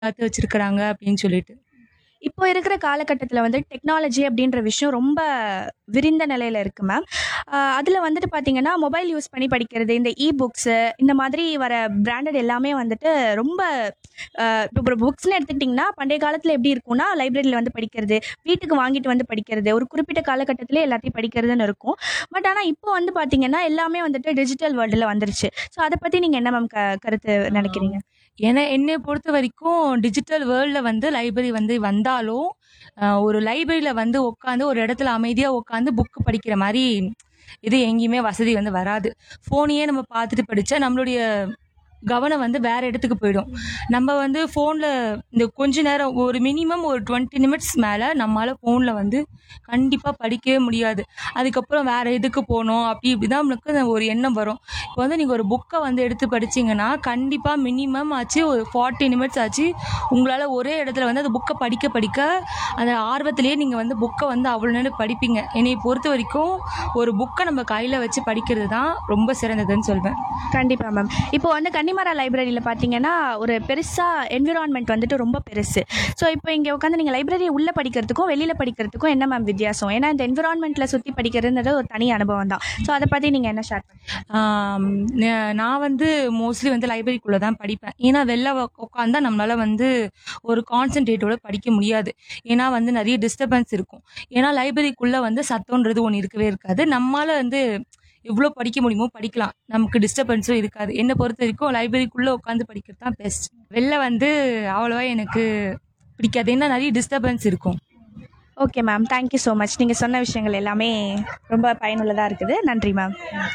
பார்த்து வச்சிருக்கிறாங்க அப்படின்னு சொல்லிட்டு. இப்போ இருக்கிற காலகட்டத்தில வந்து டெக்னாலஜி அப்படின்ற விஷயம் ரொம்ப விரிந்த நிலையில இருக்கு மேம். அ அதில வந்துட்டு பார்த்தீங்கன்னா, மொபைல் யூஸ் பண்ணி படிக்கிறது, இந்த இ புக்ஸு இந்த மாதிரி வர பிராண்டட் எல்லாமே வந்துட்டு ரொம்ப அ இப்போ ஒரு புக்ஸ்ன்னு எடுத்துக்கிட்டிங்கன்னா, பண்டைய காலத்தில எப்படி இருக்கும்னா, லைப்ரரியில வந்து படிக்கிறது, வீட்டுக்கு வாங்கிட்டு வந்து படிக்கிறது, ஒரு குறிப்பிட்ட காலகட்டத்திலே எல்லாத்தையும் படிக்கிறதுன்னு இருக்கும். பட் ஆனா இப்போ வந்து பார்த்தீங்கன்னா, எல்லாமே வந்துட்டு டிஜிட்டல் வேர்ல்டுல வந்துருச்சு. ஸோ அத பத்தி நீங்க என்ன மேம் க கருத்து நினைக்கிறீங்க? ஏன்னா என்னைய பொறுத்த வரைக்கும் டிஜிட்டல் வேர்ல்ட்ல வந்து லைப்ரரி வந்து வந்தாலும், அ ஒரு லைப்ரரியில வந்து உட்காந்து ஒரு இடத்துல அமைதியா உட்காந்து புக் படிக்கிற மாரி இது எங்கேயுமே வசதி வந்து வராது. ஃபோனையே நம்ம பார்த்துட்டு படிச்சா நம்மளுடைய கவனம் வந்து வேற இடத்துக்கு போயிடும். நம்ம வந்து ஃபோன்ல இந்த கொஞ்ச நேரம் ஒரு மினிமம் ஒரு 20 நிமிட்ஸ் மேல நம்மால ஃபோன்ல வந்து கண்டிப்பா படிக்கவே முடியாது. அதுக்கப்புறம் வேற எதுக்கு போணும் அப்படி இப்படி தான் நம்மளுக்கு ஒரு எண்ணம் வரும். இப்போ வந்து நீங்க ஒரு புக்க வந்து எடுத்து படிச்சீங்கன்னா, கண்டிப்பா மினிமம் ஆச்சு ஒரு 40 நிமிட்ஸ் ஆச்சு உங்களால ஒரே இடத்துல வந்து அந்த புக்க படிக்க படிக்க அந்த ஆர்வத்திலேயே நீங்க வந்து புக்க வந்து அவ்வளோ நேரம் படிப்பீங்க. என்னைய பொறுத்த வரைக்கும் ஒரு புக்க நம்ம கையில வச்சு படிக்கிறது தான் ரொம்ப சிறந்ததுன்னு சொல்வேன். கண்டிப்பா மேம். இப்போ வந்து கன்னிமரா லைப்ரரியில பார்த்தீங்கன்னா, ஒரு பெருசா என்விரான்மென்ட் வந்துட்டு ரொம்ப பெருசு. ஸோ இப்போ இங்க உட்காந்து நீங்க லைப்ரரி உள்ள படிக்கிறதுக்கும், வெளியில படிக்கிறதுக்கும் என்ன மேம் வித்தியாசம்? ஏன்னா இந்த என்விரான்மென்ட்ல சுத்தி படிக்கிறதுன்றது ஒரு தனி அனுபவம் தான். ஸோ அத பத்தி நீங்க என்ன ஷேர் பண்ணுவீங்க? ஆம், ந- நான் வந்து மோஸ்ட்லி வந்து லைப்ரரிக்குள்ள தான் படிப்பேன். ஏன்னா வெளில உட்காந்தா நம்மளால வந்து ஒரு கான்சென்ட்ரேட்டோட படிக்க முடியாது. ஏன்னா வந்து நிறைய டிஸ்டர்பன்ஸ் இருக்கும். ஏன்னா லைப்ரரிக்குள்ள வந்து சத்தம்ன்றது ஒண்ணு இருக்கவே இருக்காது. நம்மால வந்து எவ்வளோ படிக்க முடியுமோ படிக்கலாம். நமக்கு டிஸ்டர்பன்ஸும் இருக்காது. என்னை பொறுத்த வரைக்கும் லைப்ரரிக்குள்ள உட்காந்து படிக்கிறது தான் பெஸ்ட். வெளில வந்து அவ்வளவா எனக்கு பிடிக்காது. ஏன்னா நிறைய டிஸ்டர்பன்ஸ் இருக்கும். Okay ma'am. Thank you so much. நீங்க சொன்ன விஷயங்கள் எல்லாமே ரொம்ப பயனுள்ளதா இருக்குது. நன்றி மேம்.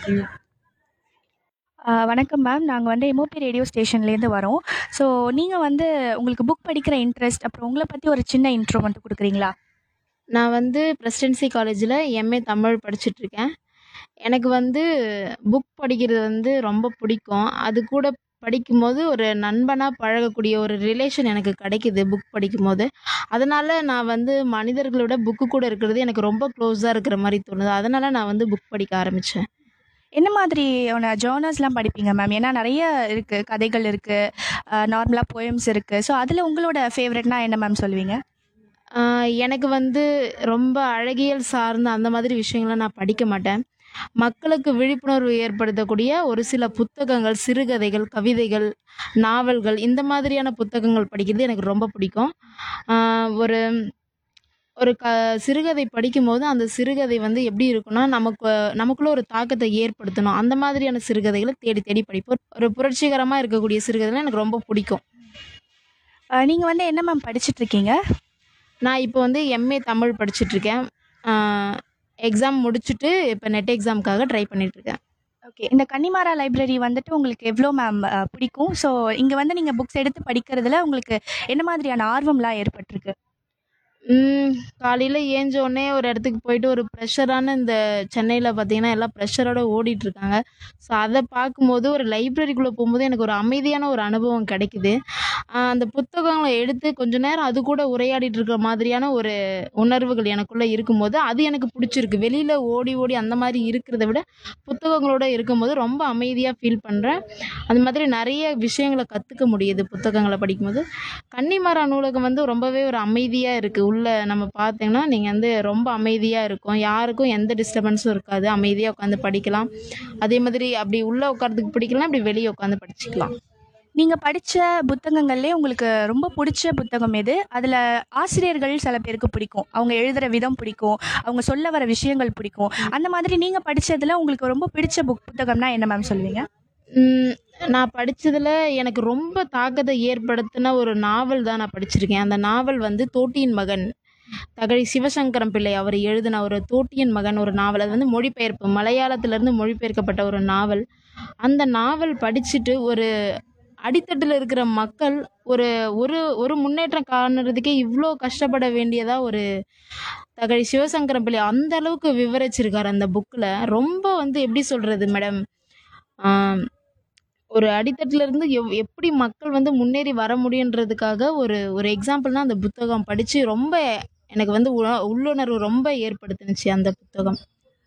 ஆ வணக்கம் மேம். நாங்க வந்து எம்ஓபி ரேடியோ ஸ்டேஷன்லேருந்து வரோம். ஸோ நீங்க வந்து உங்களுக்கு புக் படிக்கிற இன்ட்ரெஸ்ட், அப்புறம் உங்கள பத்தி ஒரு சின்ன இன்ட்ரோ மட்டும் குடுக்குறீங்களா? நான் வந்து பிரசிடென்சி காலேஜில் எம்ஏ தமிழ் படிச்சுட்ருக்கேன். எனக்கு வந்து புக் படிக்கிறது வந்து ரொம்ப பிடிக்கும். அது கூட படிக்கும்போது ஒரு நண்பனா பழகக்கூடிய ஒரு ரிலேஷன் எனக்கு கிடைக்குது புக் படிக்கும்போது. அதனால நான் வந்து மனிதர்கள விட புக்கு கூட இருக்கிறது எனக்கு ரொம்ப க்ளோஸா இருக்கிற மாரி தோணுது. அதனால நான் வந்து புக் படிக்க ஆரம்பிச்சேன். என்ன மாதிரியான ஜர்னல்ஸ்லாம் படிப்பீங்க மேம்? ஏன்னா நெறைய இருக்கு. கதைகள் இருக்கு. அ நார்மலா போயம்ஸ் இருக்கு. ஸோ அதில உங்களோட ஃபேவரைட்னா என்ன மேம் சொல்லுவீங்க? ஆ எனக்கு வந்து ரொம்ப அழகியல் சார்ந்த அந்த மாதிரி விஷயங்கள நான் படிக்க மாட்டேன். மக்களுக்கு விழிப்புணர்வு ஏற்படுத்தக்கூடிய ஒரு சில புத்தகங்கள், சிறுகதைகள், கவிதைகள், நாவல்கள் இந்த மாதிரியான புத்தகங்கள் படிக்கிறது எனக்கு ரொம்ப பிடிக்கும். ஆ ஒரு ஒரு க சிறுகதை படிக்கும்போது அந்த சிறுகதை வந்து எப்படி இருக்கும்னா, நமக்கு நமக்குள்ள ஒரு தாக்கத்த ஏற்படுத்தணும். அந்த மாதிரியான சிறுகதைகள தேடி தேடி படிப்பேன். ஒரு புரட்சிகரமா இருக்கக்கூடிய சிறுகதைலாம் எனக்கு ரொம்ப பிடிக்கும். அ நீங்க வந்து என்ன மேம் படிச்சுட்ருக்கீங்க? நான் இப்போ வந்து எம்ஏ தமிழ் படிச்சுட்ருக்கேன். ஆ எக்ஸாம் முடிச்சுட்டு இப்போ நெட் எக்ஸாம்க்காக ட்ரை பண்ணிட்டுருக்கேன். ஓகே. இந்த கன்னிமாரா லைப்ரரி வந்துட்டு உங்களுக்கு எவ்வளோ மேம் அ பிடிக்கும்? ஸோ இங்க வந்து நீங்க புக்ஸ் எடுத்து படிக்கிறதுல உங்களுக்கு என்ன மாதிரியான ஆர்வம்லாம் ஏற்பட்டிருக்கு? ம். காலையில ஏஞ்ச உடனே ஒரு இடத்துக்கு போயிட்டு ஒரு ப்ரெஷரான இந்த சென்னையில பார்த்தீங்கன்னா, எல்லாம் ப்ரெஷரோட ஓடிட்டுருக்காங்க. ஸோ அத பார்க்கும்போது ஒரு லைப்ரரிக்குள்ள போம்போது எனக்கு ஒரு அமைதியான ஒரு அனுபவம் கிடைக்குது. அ அந்த புத்தகங்கள எடுத்து கொஞ்ச நேரம் அது கூட உரையாடிட்டு இருக்கிற மாதிரியான ஒரு உணர்வுகள் எனக்குள்ள இருக்கும்போது, அது எனக்கு பிடிச்சிருக்கு. வெளியில ஓடி ஓடி அந்த மாரி இருக்கிறத விட, புத்தகங்களோட இருக்கும்போது ரொம்ப அமைதியா ஃபீல் பண்றேன். அந்த மாதிரி நெறைய விஷயங்கள கத்துக்க முடியுது புத்தகங்கள படிக்கும்போது. கன்னிமரா நூலகம் வந்து ரொம்பவே ஒரு அமைதியா இருக்கு. உள்ள நம்ம பார்த்தீங்கன்னா, நீங்க வந்து ரொம்ப அமைதியா இருக்கும். யாருக்கும் எந்த டிஸ்டர்பன்ஸும் இருக்காது. அமைதியா உட்காந்து படிக்கலாம். அதே மாதிரி அப்படி உள்ள உட்கார்றதுக்கு பிடிக்கலனா, அப்படி வெளிய உட்காந்து படிச்சுக்கலாம். நீங்க படிச்ச புத்தகங்கள்லயே உங்களுக்கு ரொம்ப புடிச்ச புத்தகம் எது? அதுல ஆசிரியர்கள் சில பேருக்கு பிடிக்கும். அவங்க எழுதுற விதம் பிடிக்கும். அவங்க சொல்ல வர விஷயங்கள் பிடிக்கும். அந்த மாதிரி நீங்க படிச்சதுல உங்களுக்கு ரொம்ப பிடிச்ச புக் புத்தகம்னா என்ன மேம் சொல்லுவீங்க? ம். நான் படிச்சதுல எனக்கு ரொம்ப தாக்கத்த ஏற்படுத்தின ஒரு நாவல் தான் நான் படிச்சிருக்கேன். அந்த நாவல் வந்து தோட்டியின் மகன். தகழி சிவசங்கரம் பிள்ளை அவர் எழுதின ஒரு தோட்டியின் மகன் ஒரு நாவல். அது வந்து மொழிபெயர்ப்பு. மலையாளத்திலிருந்து மொழிபெயர்க்கப்பட்ட ஒரு நாவல். அந்த நாவல் படிச்சுட்டு ஒரு அடித்தட்டுல இருக்கிற மக்கள் ஒரு ஒரு ஒரு முன்னேற்றம் காணுறதுக்கே இவ்ளோ கஷ்டப்பட வேண்டியதா ஒரு தகழி சிவசங்கரம் பிள்ளை அந்த அளவுக்கு விவரிச்சிருக்காரு அந்த புக்ல. ரொம்ப வந்து எப்படி சொல்றது மேடம்? ஆ ஒரு அடித்தட்டுல இருந்து எவ் எப்படி மக்கள் வந்து முன்னேறி வர முடியுன்றதுக்காக ஒரு ஒரு எக்ஸாம்பிள்னா அந்த புத்தகம் படிச்சு ரொம்ப எனக்கு வந்து உ உள்ளுணர்வு ரொம்ப ஏற்படுத்துனுச்சு அந்த புத்தகம்.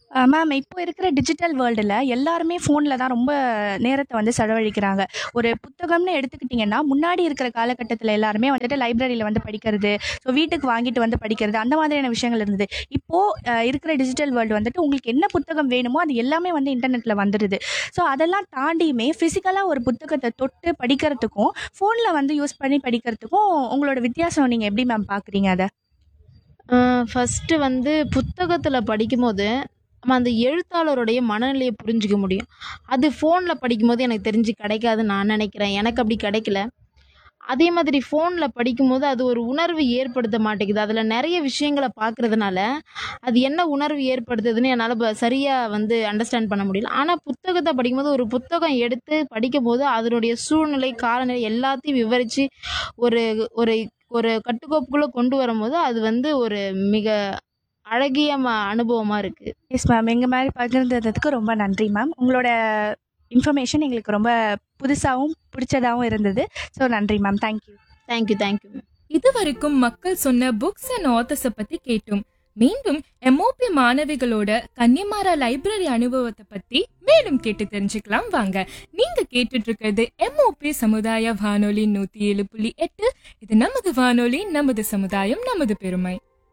மேம் இப்போ இருக்கிற டிஜிட்டல் வேர்ல்டில் எல்லாருமே ஃபோனில் தான் ரொம்ப நேரத்தை வந்து செலவழிக்கிறாங்க ஒரு புத்தகம்னு எடுத்துக்கிட்டிங்கன்னா முன்னாடி இருக்கிற காலகட்டத்தில் எல்லாருமே வந்துட்டு லைப்ரரியில் வந்து படிக்கிறது ஸோ வீட்டுக்கு வாங்கிட்டு வந்து படிக்கிறது அந்த மாதிரியான விஷயங்கள் இருந்தது இப்போது இருக்கிற டிஜிட்டல் வேர்ல்டு வந்துட்டு உங்களுக்கு என்ன புத்தகம் வேணுமோ அது எல்லாமே வந்து இன்டர்நெட்டில் வந்துடுது ஸோ அதெல்லாம் தாண்டியுமே ஃபிசிக்கலாக ஒரு புத்தகத்தை தொட்டு படிக்கிறதுக்கும் ஃபோனில் வந்து யூஸ் பண்ணி படிக்கிறதுக்கும் உங்களோட வித்தியாசம் நீங்கள் எப்படி மேம் பார்க்குறீங்க அதை ஃபஸ்ட்டு வந்து புத்தகத்தில் படிக்கும்போது நம்ம அந்த எழுத்தாளருடைய மனநிலையை புரிஞ்சுக்க முடியும் அது ஃபோனில் படிக்கும்போது எனக்கு தெரிஞ்சு கிடைக்காதுன்னு நான் நினைக்கிறேன் எனக்கு அப்படி கிடைக்கல அதே மாதிரி ஃபோனில் படிக்கும்போது அது ஒரு உணர்வு ஏற்படுத்த மாட்டேங்குது அதில் நிறைய விஷயங்களை பார்க்குறதுனால அது என்ன உணர்வு ஏற்படுத்துதுன்னு என்னால் சரியாக வந்து அண்டர்ஸ்டாண்ட் பண்ண முடியல ஆனால் புத்தகத்தை படிக்கும்போது ஒரு புத்தகம் எடுத்து படிக்கும்போது அதனுடைய சூழ்நிலை காலநிலை எல்லாத்தையும் விவரித்து ஒரு ஒரு ஒரு கட்டுக்கோப்புக்குள்ளே கொண்டு வரும்போது அது வந்து ஒரு மிக அழகிய ம அனுபவமாக இருக்குது எஸ் மேம் எங்கள் மாதிரி பகிர்ந்ததுக்கு ரொம்ப நன்றி மேம் உங்களோட இன்ஃபர்மேஷன் எங்களுக்கு ரொம்ப புதுசாகவும் பிடிச்சதாகவும் இருந்தது ஸோ நன்றி மேம் தேங்க்யூ தேங்க்யூ தேங்க்யூ இதுவரைக்கும் மக்கள் சொன்ன புக்ஸ் அண்ட் ஆத்தர்ஸை பத்தி கேட்டோம் மீண்டும் எம்ஓபி மாணவிகளோட கன்னிமாரா லைப்ரரி அனுபவத்தை பத்தி மேலும் கேட்டு தெரிஞ்சுக்கலாம் வாங்க நீங்க கேட்டுட்டு இருக்கிறது எம்ஓபி சமுதாய வானொலி நூத்தி ஏழு புள்ளி எட்டு இது நமது வானொலி நமது சமுதாயம் நமது பெருமை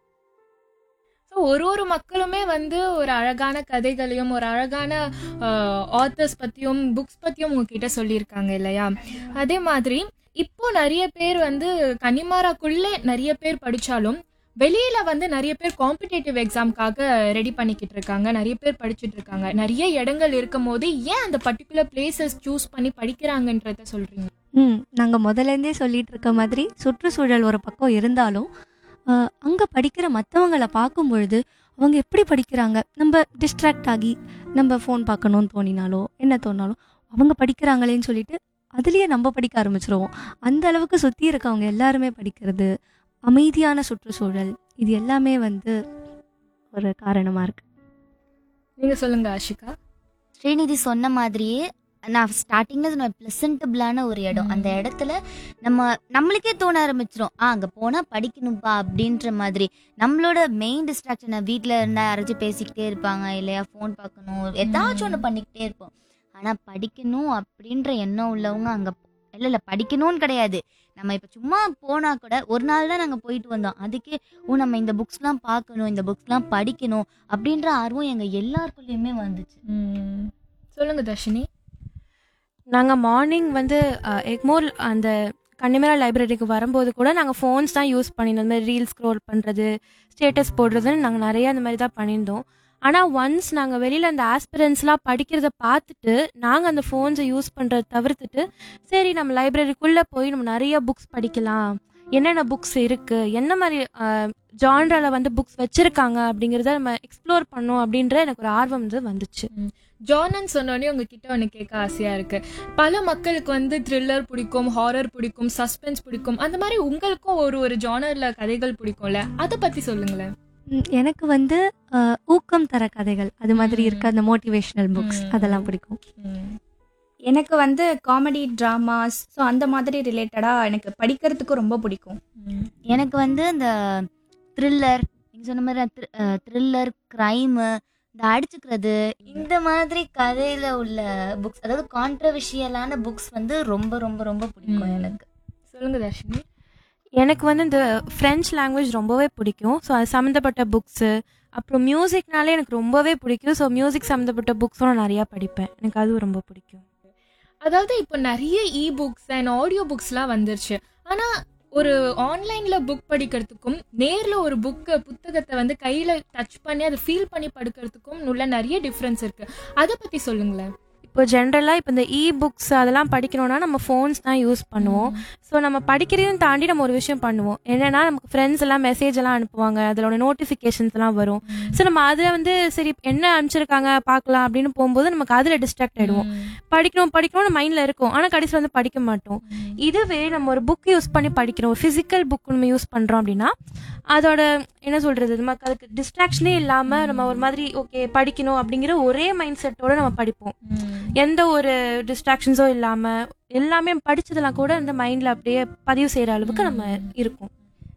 ஸோ ஒரு ஒரு மக்களுமே வந்து ஒரு அழகான கதைகளையும் ஒரு அழகான ஆத்தர்ஸ் பத்தியும் புக்ஸ் பத்தியும் உங்ககிட்ட சொல்லியிருக்காங்க இல்லையா அதே மாதிரி இப்போ நிறைய பேர் வந்து கன்னிமாராக்குள்ளே நிறைய பேர் படிச்சாலும் வெளியில வந்து நிறைய பேர் காம்படிட்டிவ் எக்ஸாம்க்காக ரெடி பண்ணிக்கிட்டு இருக்காங்க நிறைய பேர் படிச்சுட்டு இருக்காங்க நிறைய இடங்கள் இருக்கும் போது ஏன் அந்த பர்டிகுலர் பிளேசஸ் சூஸ் பண்ணி படிக்கிறாங்கன்றத சொல்றீங்க ம் நாங்கள் முதலேருந்தே சொல்லிட்டு இருக்க மாதிரி சுற்றுச்சூழல் ஒரு பக்கம் இருந்தாலும் அங்கே படிக்கிற மற்றவங்களை பார்க்கும் பொழுது அவங்க எப்படி படிக்கிறாங்க நம்ம டிஸ்ட்ராக்ட் ஆகி நம்ம ஃபோன் பார்க்கணும்னு தோணினாலோ என்ன தோணாலும் அவங்க படிக்கிறாங்களேன்னு சொல்லிட்டு அதுலேயே நம்ம படிக்க ஆரம்பிச்சிருவோம் அந்த அளவுக்கு சுற்றி இருக்கவங்க எல்லாருமே படிக்கிறது அமைதியான சுற்றுச்சூழல் இது எல்லாமே வந்து ஒரு காரணமாக இருக்கு நீங்க சொல்லுங்க ஆஷிகா ஸ்ரீநிதி சொன்ன மாதிரியே நான் ஸ்டார்டிங்ல சொன்ன ப்ளசன்டபிளான ஒரு இடம் ம். அந்த இடத்துல நம்ம நம்மளுக்கே தோண ஆரம்பிச்சிரும் ஆ அங்கே போனால் படிக்கணும்ப்பா அப்படின்ற மாதிரி நம்மளோட மெயின் டிஸ்ட்ராக்ஷனை வீட்டில் இருந்தால் யாராச்சும் பேசிக்கிட்டே இருப்பாங்க இல்லையா ஃபோன் பார்க்கணும் ஏதாச்சும் ஒன்று பண்ணிக்கிட்டே இருப்போம் ஆனால் படிக்கணும் அப்படின்ற எண்ணம் உள்ளவங்க அங்கே இல்லை இல்லை படிக்கணும்னு கிடையாது நம்ம இப்போ சும்மா போனால் கூட ஒரு நாள் தான் நாங்கள் போயிட்டு வந்தோம் அதுக்கே ஓ நம்ம இந்த புக்ஸ்லாம் பார்க்கணும் இந்த புக்ஸ்லாம் படிக்கணும் அப்படின்ற ஆர்வம் எங்கள் எல்லாருக்குள்ளேயுமே வந்துச்சு ம். சொல்லுங்க தர்ஷினி நாங்கள் மார்னிங் வந்து அஹ், எக்மோர் அந்த கன்னிமரா லைப்ரரிக்கு வரும்போது கூட நாங்கள் ஃபோன்ஸ் தான் யூஸ் பண்ணியிருந்தோம் இந்த மாதிரி ரீல்ஸ் ஸ்க்ரோல் பண்ணுறது ஸ்டேட்டஸ் போடுறதுன்னு நாங்கள் நிறைய அந்த மாதிரி தான் பண்ணியிருந்தோம் ஆனால் ஒன்ஸ் நாங்கள் வெளியில் அந்த ஆஸ்பிரன்ஸ்லாம் படிக்கிறத பார்த்துட்டு நாங்கள் அந்த ஃபோன்ஸை யூஸ் பண்ணுறத தவிர்த்துட்டு சரி நம்ம லைப்ரரிக்குள்ளே போய் நம்ம நிறைய புக்ஸ் படிக்கலாம் என்னென்ன புக்ஸ் இருக்குது என்ன மாதிரி ஜான்ரால வந்து புக்ஸ் வச்சுருக்காங்க அப்படிங்கிறத நம்ம எக்ஸ்ப்ளோர் பண்ணோம் அப்படின்ற எனக்கு ஒரு ஆர்வம் வந்து வந்துச்சு ஜானன் சொன்னோடனே உங்ககிட்ட ஒன்று கேட்க ஆசையா இருக்கு பல மக்களுக்கு வந்து த்ரில்லர் பிடிக்கும் ஹாரர் பிடிக்கும் சஸ்பென்ஸ் பிடிக்கும் அந்த மாதிரி உங்களுக்கும் ஒரு ஒரு ஜானர்ல கதைகள் பிடிக்கும்ல அதை பத்தி சொல்லுங்களேன் ம், எனக்கு வந்து அஹ், ஊக்கம் தர கதைகள் அது மாதிரி ம். இருக்க அந்த மோட்டிவேஷனல் புக்ஸ் ம். அதெல்லாம் பிடிக்கும் ம். எனக்கு வந்து காமெடி ட்ராமாஸ் ஸோ அந்த மாதிரி ரிலேட்டடாக எனக்கு படிக்கிறதுக்கு ரொம்ப பிடிக்கும் ம். எனக்கு வந்து இந்த த்ரில்லர் நீங்கள் சொன்ன மாதிரி த்ரில்லர் க்ரைமு இந்த அடிச்சுக்கிறது இந்த மாதிரி கதையில உள்ள புக்ஸ் அதாவது கான்ட்ரவர்ஷியலான புக்ஸ் வந்து ரொம்ப ரொம்ப ரொம்ப பிடிக்கும் ம். எனக்கு சொல்லுங்க தர்ஷினி எனக்கு வந்து இந்த ஃப்ரெஞ்ச் லாங்குவேஜ் ரொம்பவே பிடிக்கும் ஸோ அது சம்மந்தப்பட்ட புக்ஸு அப்புறம் மியூசிக்னாலே எனக்கு ரொம்பவே பிடிக்கும் ஸோ மியூசிக் சம்மந்தப்பட்ட புக்ஸும் நான் நிறையா படிப்பேன் எனக்கு அதுவும் ரொம்ப பிடிக்கும் அதாவது இப்போ நிறைய இ புக்ஸ் அண்ட் ஆடியோ புக்ஸ்லாம் வந்துருச்சு ஆனா ஒரு ஆன்லைன்ல புக் படிக்கிறதுக்கும் நேர்ல ஒரு புக்கு புத்தகத்தை வந்து கையில டச் பண்ணி அதை ஃபீல் பண்ணி படிக்கிறதுக்கும் உள்ள நிறைய டிஃப்ரென்ஸ் இருக்கு அதை பத்தி சொல்லுங்களேன் இப்போ ஜென்ரலாக இப்போ இந்த இ புக்ஸ் அதெல்லாம் படிக்கணும்னா நம்ம ஃபோன்ஸ் தான் யூஸ் பண்ணுவோம் ஸோ நம்ம படிக்கிறதையும் தாண்டி நம்ம ஒரு விஷயம் பண்ணுவோம் என்னன்னா நமக்கு ஃப்ரெண்ட்ஸ் எல்லாம் மெசேஜ் எல்லாம் அனுப்புவாங்க அதோட நோட்டிஃபிகேஷன்ஸ் எல்லாம் வரும் ஸோ நம்ம அதை வந்து சரி என்ன அனுப்பிச்சிருக்காங்க பார்க்கலாம் அப்படின்னு போகும்போது நமக்கு அதில் டிஸ்ட்ராக்ட் ஆயிடுவோம் படிக்கணும் படிக்கணும்னு மைண்டில் இருக்கும் ஆனால் கடைசியில் வந்து படிக்க மாட்டோம் இதுவே நம்ம ஒரு புக் யூஸ் பண்ணி படிக்கிறோம் ஃபிசிக்கல் புக் நம்ம யூஸ் பண்ணுறோம் அப்படின்னா அதோட என்ன சொல்கிறது நமக்கு அதுக்கு டிஸ்ட்ராக்ஷனே இல்லாமல் நம்ம ஒரு மாதிரி ஓகே படிக்கணும் அப்படிங்கிற ஒரே மைண்ட் செட்டோட நம்ம படிப்போம் எந்த ஒரு டிஸ்ட்ராக்ஷன்ஸும் இல்லாமல் எல்லாமே படிச்சதெல்லாம் கூட அந்த மைண்டில் அப்படியே பதிவு செய்கிற அளவுக்கு நம்ம இருக்கும்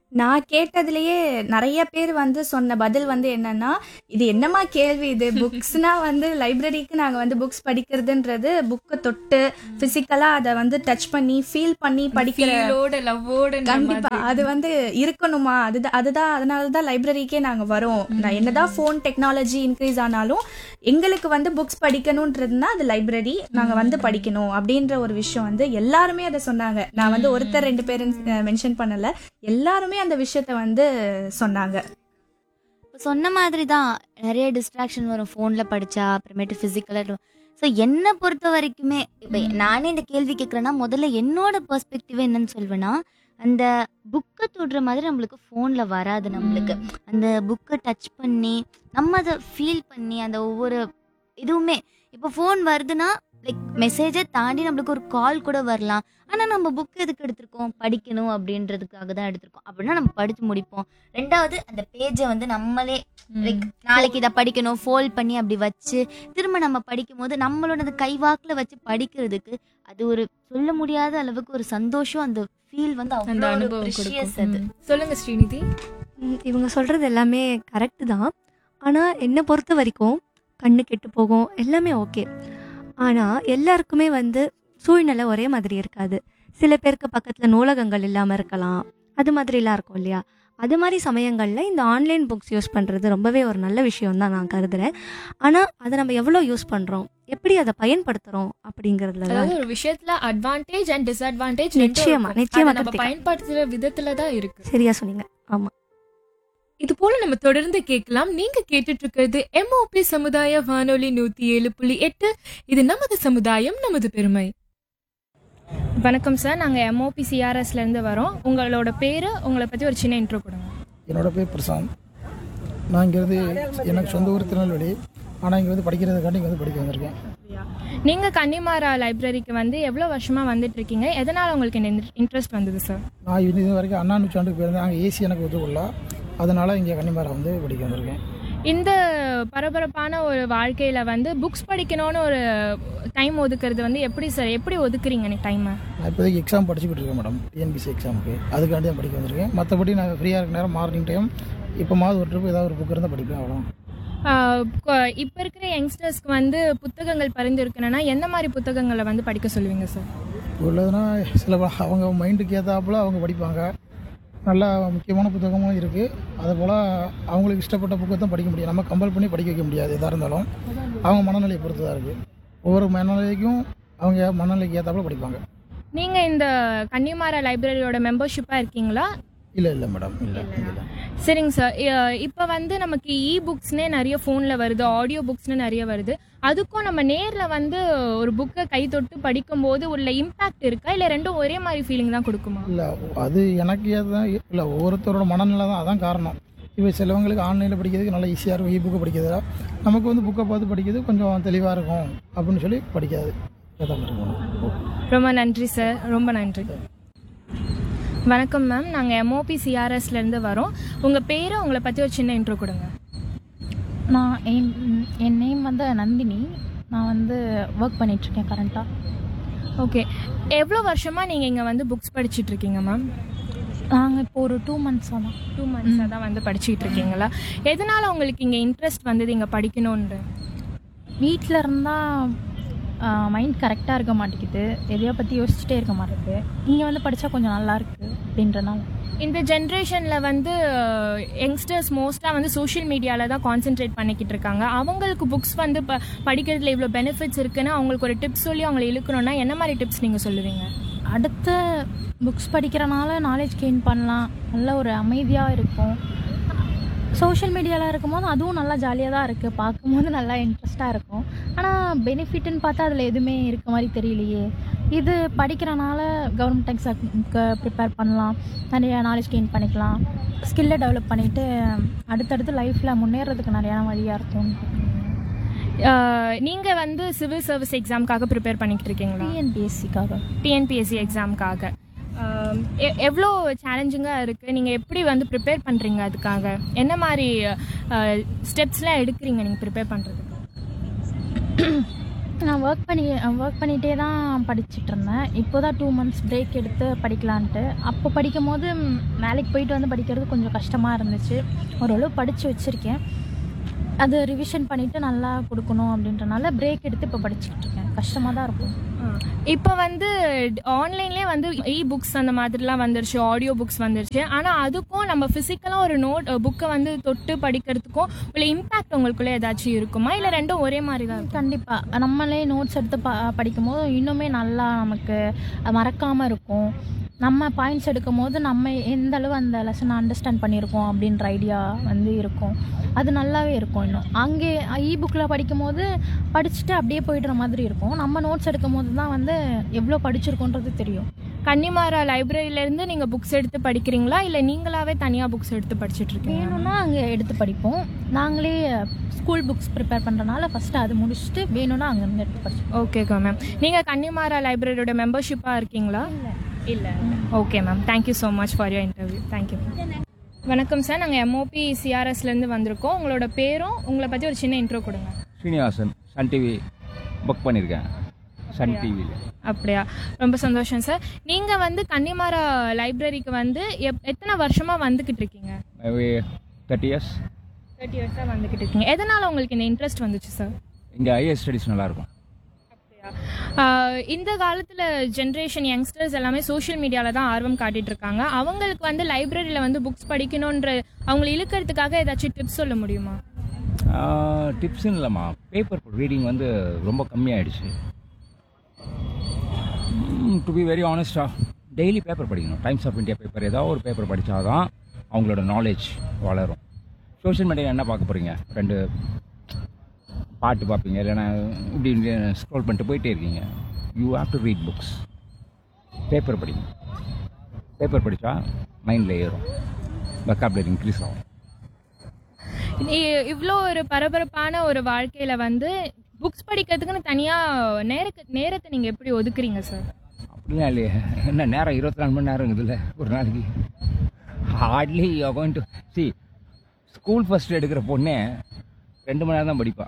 நான் கேட்டதுலயே நிறைய பேர் வந்து சொன்ன பதில் வந்து என்னன்னா இது என்னமா கேள்வி இது புக்ஸ்னா வந்து லைப்ரரிக்கு நாங்க வந்து புக்ஸ் படிக்கிறதுன்றது புக்கை தொட்டு பிசிக்கலா அதை வந்து டச் பண்ணி ஃபீல் பண்ணி படிக்கிற ஃபீலோட லவ்வோட கண்டிப்பா அது வந்து இருக்கணுமா அதுதான் அதுதான் அதனால தான் லைப்ரரிக்கே நாங்க வரோம் நான் என்னதான் ஃபோன் டெக்னாலஜி இன்க்ரீஸ் ஆனாலும் எங்களுக்கு வந்து புக்ஸ் படிக்கணும்ன்றதுனா அது லைப்ரரி நாங்க வந்து படிக்கணும் அப்படின்ற ஒரு விஷயம் வந்து எல்லாருமே அதை சொன்னாங்க நான் வந்து ஒருத்தர் ரெண்டு பேர் மென்ஷன் பண்ணல எல்லாருமே அந்த விஷயத்த வந்து சொன்னாங்க இப்ப சொன்ன மாதிரி தான் நிறைய டிஸ்ட்ராக்ஷன் வரும் ஃபோனில் படித்தா அப்புறமேட்டு ஃபிசிக்கலாக ஸோ என்னை பொறுத்த வரைக்குமே இப்போ நானே இந்த கேள்வி கேட்குறேன்னா முதல்ல என்னோட பெர்ஸ்பெக்டிவ் என்னன்னு சொல்வேன்னா அந்த புக்கை தொடுற மாதிரி நம்மளுக்கு ஃபோனில் வராது நம்மளுக்கு அந்த புக்கை டச் பண்ணி நம்ம அதை ஃபீல் பண்ணி அந்த ஒவ்வொரு இதுவுமே இப்போ ஃபோன் வருதுன்னா லைக் மெசேஜை தாண்டி நம்மளுக்கு ஒரு கால் கூட வரலாம் ஆனால் நம்ம புக் எதுக்கு எடுத்திருக்கோம் படிக்கணும் அப்படின்றதுக்காக தான் எடுத்திருக்கோம் அப்படின்னா நம்ம படித்து முடிப்போம் ரெண்டாவது அந்த பேஜை வந்து நம்மளே லைக் நாளைக்கு இதை படிக்கணும் ஃபோல்ட் பண்ணி அப்படி வச்சு திரும்ப நம்ம படிக்கும் போது நம்மளோட அந்த கைவாக்கில் வச்சு படிக்கிறதுக்கு அது ஒரு சொல்ல முடியாத அளவுக்கு ஒரு சந்தோஷம் அந்த ஃபீல் வந்து அந்த அவ்வளோ ஒரு அனுபவம் precious கொடுக்கும் அது ம். சொல்லுங்க ஸ்ரீநிதி ம், இவங்க சொல்கிறது எல்லாமே கரெக்டு தான் ஆனால் என்னை பொறுத்த வரைக்கும் கண்ணு கெட்டு போகும் எல்லாமே ஓகே ஆனால் எல்லாருக்குமே வந்து சூழ்நிலை ஒரே மாதிரி இருக்காது சில பேருக்கு பக்கத்தில் நூலகங்கள் இல்லாமல் இருக்கலாம் அது மாதிரிலாம் இருக்கும் இல்லையா அது மாதிரி சமயங்களில் இந்த ஆன்லைன் புக்ஸ் யூஸ் பண்ணுறது ரொம்பவே ஒரு நல்ல விஷயம் தான் நான் கருதுறேன் ஆனால் அதை நம்ம எவ்வளோ யூஸ் பண்ணுறோம் எப்படி அதை பயன்படுத்துகிறோம் அப்படிங்கிறதுல தான் அதாவது ஒரு விஷயத்துல அட்வான்டேஜ் அண்ட் டிஸ்அட்வான்டேஜ் நிச்சயமா, நிச்சயமா நம்ம கருத்துக்க. பயன்படுத்துற விதத்துல தான் இருக்கு சரியா சொன்னீங்க ஆமாம் இது போல நம்ம தொடர்ந்து கேட்கலாம் நீங்க கேட்டுட்டு இருக்கிறது எம்ஓபி சமுதாய வானொலி நூத்தி ஏழு புள்ளி எட்டு இது நமது சமுதாயம் நமது பெருமை வணக்கம் சார் நாங்கள் எம்ஓபி சிஆர்எஸ்லேருந்து வரோம் உங்களோட பேர் உங்களை பற்றி ஒரு சின்ன இன்ட்ரோ கொடுங்க என்னோட பேர் பிரசாந்த் நான் இங்கேருந்து எனக்கு சொந்த ஊர் திருநெல்வேலி ஆனால் இங்கே வந்து படிக்கிறதுக்காண்டி இங்கே வந்து படிக்க வந்திருக்கேன் நீங்கள் கன்னிமாரா லைப்ரரிக்கு வந்து எவ்வளோ வருஷமாக வந்துட்டு இருக்கீங்க எதனால் உங்களுக்கு இந்த இன்ட்ரெஸ்ட் வந்தது சார் நான் இது இது வரைக்கும் அண்ணா நூற்றாண்டுக்கு போயிருந்தேன் அங்கே ஏசி எனக்கு ஒத்துக்கொள்ள அதனால் இங்கே கன்னிமாரா வந்து படிக்க வந்திருக்கேன் இந்த பரபரப்பான ஒரு வாழ்க்கையில் வந்து புக்ஸ் படிக்கணும்னு ஒரு டைம் ஒதுக்குறது வந்து எப்படி சார் எப்படி ஒதுக்குறீங்க நீ டைமை நான் இப்போதைக்கு எக்ஸாம் படிச்சுக்கிட்டு இருக்கேன் மேடம் டிஎன்பிசி எக்ஸாமுக்கு அதுக்காண்டி தான் படிக்க வந்திருக்கேன் மற்றபடி நான் ஃப்ரீயாக இருக்க நேரம் மார்னிங் டைம் இப்போ மாதிரி ஒரு ட்ரிப் ஏதாவது ஒரு புக் இருந்தால் படிப்பேன் அவ்வளோ இப்போ இருக்கிற யங்ஸ்டர்ஸ்க்கு வந்து புத்தகங்கள் பரிந்துரைக்கணும்னா எந்த மாதிரி புத்தகங்களை வந்து படிக்க சொல்லுவீங்க சார் உள்ளதுன்னா சில ப- அவங்க மைண்டுக்கு ஏற்றாப்புல அவங்க படிப்பாங்க நல்ல முக்கியமான புத்தகமும் இருக்குது அதுபோல் அவங்களுக்கு இஷ்டப்பட்ட புக்கை தான் படிக்க முடியும் நம்ம கம்பல் பண்ணி படிக்க வைக்க முடியாது எதாக இருந்தாலும் அவங்க மனநிலையை பொறுத்து தான் இருக்குது ஒவ்வொரு மனநிலைக்கும் அவங்க மனநிலைக்கு ஏற்றாப்புல படிப்பாங்க நீங்கள் இந்த கன்னிமாரா லைப்ரரியோட மெம்பர்ஷிப்பாக இருக்கீங்களா இல்லை இல்லை மேடம் இல்லை இல்லை சரிங்க சார் இப்போ வந்து நமக்கு இ புக்ஸ்னே நிறைய ஃபோனில் வருது ஆடியோ புக்ஸ்னு நிறைய வருது அதுக்கும் நம்ம நேரில் வந்து ஒரு புக்கை கை தொட்டு படிக்கும்போது உள்ள இம்பேக்ட் இருக்கா இல்லை ரெண்டும் ஒரே மாதிரி ஃபீலிங் தான் கொடுக்குமா இல்லை அது எனக்கு ஏதான் இல்லை ஒவ்வொருத்தரோட மனநிலை தான் அதான் காரணம் இப்போ சிலவங்களுக்கு ஆன்லைனில் படிக்கிறதுக்கு நல்லா ஈஸியாக இருக்கும் இ புக்கை படிக்கிறதுல நமக்கு வந்து புக்கை பார்த்து படிக்கிறது கொஞ்சம் தெளிவாக இருக்கும் அப்படின்னு சொல்லி படிக்காது ஏதாவது இருக்கும் ரொம்ப நன்றி சார் ரொம்ப நன்றி வணக்கம் மேம் நாங்கள் எம்ஓபி சிஆர்எஸ்லேருந்து வரோம் உங்கள் பேரை உங்களை பற்றி ஒரு சின்ன இன்ட்ரோ கொடுங்க நான் என் என் நேம் வந்து நந்தினி நான் வந்து ஒர்க் பண்ணிகிட்ருக்கேன் கரண்ட்டாக ஓகே எவ்வளோ வருஷமாக நீங்கள் இங்கே வந்து புக்ஸ் படிச்சிட்டு இருக்கீங்க மேம் நாங்கள் இப்போ ஒரு டூ மந்த்ஸாக தான் டூ மந்த்ஸாக தான் வந்து படிச்சுட்டு இருக்கீங்களா எதனால் உங்களுக்கு இங்கே இன்ட்ரெஸ்ட் வந்தது இங்கே படிக்கணுன்ற வீட்டில் இருந்தால் மைண்ட் கரெக்டாக இருக்க மாட்டேங்குது எதையோ பற்றி யோசிச்சுட்டே இருக்க மாட்டேங்குது இங்கே வந்து படித்தா கொஞ்சம் நல்லா இருக்கு அப்படின்றனால இந்த ஜென்ரேஷனில் வந்து யங்ஸ்டர்ஸ் மோஸ்ட்டாக வந்து சோஷியல் மீடியாவில் தான் கான்சென்ட்ரேட் பண்ணிக்கிட்டு இருக்காங்க அவங்களுக்கு புக்ஸ் வந்து ப படிக்கிறதுல இவ்வளோ பெனிஃபிட்ஸ் இருக்குன்னு அவங்களுக்கு ஒரு டிப்ஸ் சொல்லி அவங்களை இழுக்கணும்னா என்ன மாதிரி டிப்ஸ் நீங்கள் சொல்லுவீங்க அடுத்த புக்ஸ் படிக்கிறனால நாலேஜ் கெயின் பண்ணலாம் நல்ல ஒரு அமைதியாக இருக்கும் சோஷியல் மீடியாவில் இருக்கும்போது அதுவும் நல்லா ஜாலியாக தான் இருக்குது பார்க்கும்போது நல்லா இன்ட்ரெஸ்ட்டாக இருக்கும் ஆனால் பெனிஃபிட்னு பார்த்தா அதில் எதுவுமே இருக்க மாதிரி தெரியலையே இது படிக்கிறனால கவர்மெண்ட் எக்ஸாமுக்கு ப்ரிப்பேர் பண்ணலாம் நிறைய நாலேஜ் கெயின் பண்ணிக்கலாம் ஸ்கில்லை டெவலப் பண்ணிவிட்டு அடுத்தடுத்து லைஃப்பில் முன்னேறதுக்கு நிறையா வழியாக இருக்கும் நீங்கள் வந்து சிவில் சர்வீஸ் எக்ஸாமுக்காக ப்ரிப்பேர் பண்ணிக்கிட்டு இருக்கீங்களா டிஎன்பிஎஸ்சிக்காக டிஎன்பிஎஸ்சி எக்ஸாமுக்காக எவ்வளோ சேலஞ்சிங்காக இருக்குது நீங்கள் எப்படி வந்து ப்ரிப்பேர் பண்ணுறீங்க அதுக்காக என்ன மாதிரி ஸ்டெப்ஸ்லாம் எடுக்கிறீங்க நீங்கள் ப்ரிப்பேர் பண்ணுறதுக்கு நான் ஒர்க் பண்ணி ஒர்க் பண்ணிகிட்டே தான் படிச்சுட்டு இருந்தேன் இப்போ தான் டூ மந்த்ஸ் பிரேக் எடுத்து படிக்கலான்ட்டு அப்போ படிக்கும் போது ம், வேலைக்கு போயிட்டு வந்து படிக்கிறது கொஞ்சம் கஷ்டமாக இருந்துச்சு ஓரளவு படித்து வச்சுருக்கேன் அது ரிவிஷன் பண்ணிவிட்டு நல்லா கொடுக்கணும் அப்படின்றனால பிரேக் எடுத்து இப்போ படிச்சுக்கிட்டு இருக்கேன் கஷ்டமாக தான் இருக்கும் இப்போ வந்து ஆன்லைன்லேயே வந்து இ புக்ஸ் அந்த மாதிரிலாம் வந்துருச்சு ஆடியோ புக்ஸ் வந்துருச்சு ஆனால் அதுக்கும் நம்ம ஃபிசிக்கலாக ஒரு நோட் புக்கை வந்து தொட்டு படிக்கிறதுக்கும் உள்ள இம்பேக்ட் உங்களுக்குள்ளே ஏதாச்சும் இருக்குமா இல்லை ரெண்டும் ஒரே மாதிரி தான் இருக்கும் கண்டிப்பாக நம்மளே நோட்ஸ் எடுத்து ப படிக்கும்போது இன்னுமே நல்லா நமக்கு மறக்காமல் இருக்கும் நம்ம பாயிண்ட்ஸ் எடுக்கும் போது நம்ம எந்த அளவு அந்த லெசனை அண்டர்ஸ்டாண்ட் பண்ணியிருக்கோம் அப்படின்ற ஐடியா வந்து இருக்கும் அது நல்லாவே இருக்கும் இன்னும் அங்கே இ புக்கில் படிக்கும் போது படிச்சுட்டு அப்படியே போயிடுற மாதிரி இருக்கும் நம்ம நோட்ஸ் எடுக்கும் போது தான் வந்து எவ்வளோ படிச்சிருக்கோன்றது தெரியும் கன்னிமாரா லைப்ரரியிலேருந்து நீங்கள் புக்ஸ் எடுத்து படிக்கிறீங்களா இல்லை நீங்களாவே தனியாக புக்ஸ் எடுத்து படிச்சுட்டு இருக்கீங்க வேணும்னா அங்கே எடுத்து படிப்போம் நாங்களே ஸ்கூல் புக்ஸ் ப்ரிப்பேர் பண்ணுறனால ஃபஸ்ட்டு அது முடிச்சுட்டு வேணும்னா அங்கேருந்து எடுத்து படிச்சோம் ஓகேக்கா மேம் நீங்கள் கன்னிமாரா லைப்ரரியோட மெம்பர்ஷிப்பாக இருக்கீங்களா இல்லை okay ma'am thank you so much for your interview thank you வணக்கம் சார் நாங்கள் எம்ஓபி சிஆர்எஸ்லேருந்து வந்திருக்கோம் உங்களோட பேரும் உங்களை பற்றி ஒரு சின்ன இன்ட்ரோ கொடுங்க ஸ்ரீனிவாசன் சன் டிவி புக் பண்ணியிருக்கேன் சன் டிவியில் அப்படியா ரொம்ப சந்தோஷம் சார் நீங்கள் வந்து கன்னிமாரா லைப்ரரிக்கு வந்து எப் எத்தனை வருஷமாக வந்துக்கிட்டு இருக்கீங்க தேர்ட்டி இயர்ஸ் தேர்ட்டி இயர்ஸாக வந்துக்கிட்டு இருக்கீங்க எதனால் உங்களுக்கு இந்த இன்ட்ரெஸ்ட் வந்துச்சு சார் இங்கே ஹையர் ஸ்டடீஸ் நல்லாயிருக்கும் ஆஹ் இந்த காலத்தில் ஜென்ரேஷன் யங்ஸ்டர்ஸ் எல்லாமே சோஷியல் மீடியாவில் தான் ஆர்வம் காட்டிட்டு இருக்காங்க அவங்களுக்கு வந்து லைப்ரரியில் வந்து புக்ஸ் படிக்கணுன்ற அவங்களை இழுக்கிறதுக்காக ஏதாச்சும் டிப்ஸ் சொல்ல முடியுமா டிப்ஸ்னு இல்லைம்மா பேப்பர் ரீடிங் வந்து ரொம்ப கம்மியாயிடுச்சு டு பி வெரி ஆனஸ்டா டெய்லி பேப்பர் படிக்கணும் டைம்ஸ் ஆஃப் இந்தியா பேப்பர் ஏதாவது ஒரு பேப்பர் படித்தாதான் அவங்களோட நாலேஜ் வளரும் சோஷியல் மீடியா என்ன பார்க்க போகிறீங்க ரெண்டு பாட்டு பார்ப்பீங்க இல்லைன்னா இப்படி ஸ்க்ரோல் பண்ணிட்டு போயிட்டே இருக்கீங்க you have to read books paper படிங்க பேப்பர் படித்தா மைண்டில் ஏறும் வெக்காபுலரி இன்க்ரீஸ் ஆகும் இவ்வளோ ஒரு பரபரப்பான ஒரு வாழ்க்கையில் வந்து புக்ஸ் படிக்கிறதுக்குன்னு தனியாக நேரக்கு நேரத்தை நீங்கள் எப்படி ஒதுக்குறீங்க சார் அப்படிலாம் இல்லையே என்ன நேரம் இருபத்தி நாலு மணி நேரம் இருக்குதுல்ல ஒரு நாளைக்கு hardly you going to see school first எடுக்கிற பொண்ணே ரெண்டு மணி நேரம் தான் படிப்பா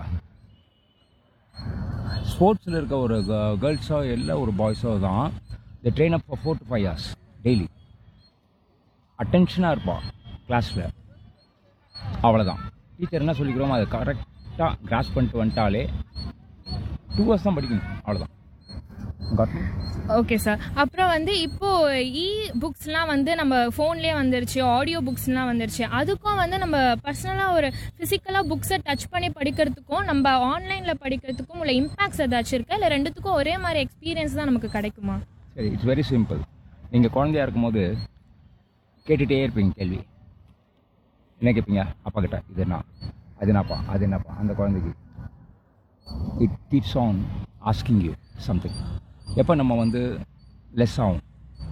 ஸ்போர்ட்ஸில் இருக்க ஒரு கேர்ள்ஸோ இல்லை ஒரு பாய்ஸோ தான் the train up four to five hours daily அட்டென்ஷனாக இருப்பாள் கிளாஸில் அவ்வளோதான் டீச்சர் என்ன சொல்லிக்கிறோமோ அதை கரெக்டாக கிராஸ் பண்ணிட்டு வந்துட்டாலே டூ ஹவர்ஸ் தான் படிக்கணும் அவ்வளோதான் காட் ஓகே சார் அப்புறம் வந்து இப்போ இ புக்ஸ்லாம் வந்து நம்ம ஃபோன்லேயே வந்துருச்சு ஆடியோ புக்ஸ்லாம் வந்துருச்சு அதுக்கும் வந்து நம்ம பர்சனலாக ஒரு ஃபிசிக்கலாக புக்ஸை டச் பண்ணி படிக்கிறதுக்கும் நம்ம ஆன்லைனில் படிக்கிறதுக்கும் உள்ள இம்பாக்ட்ஸ் ஏதாச்சும் இருக்கா இல்லை ரெண்டுத்துக்கும் ஒரே மாதிரி எக்ஸ்பீரியன்ஸ் தான் நமக்கு கிடைக்குமா சரி இட்ஸ் வெரி சிம்பிள் நீங்கள் குழந்தையா இருக்கும்போது கேட்டுகிட்டே இருப்பீங்க கேள்வி என்ன கேட்பீங்க அப்பா கிட்ட இது என்ன அது என்னப்பா அது என்னப்பா அந்த குழந்தைக்கு it keeps on asking you something எப்போ நம்ம வந்து லெஸ் ஆகும்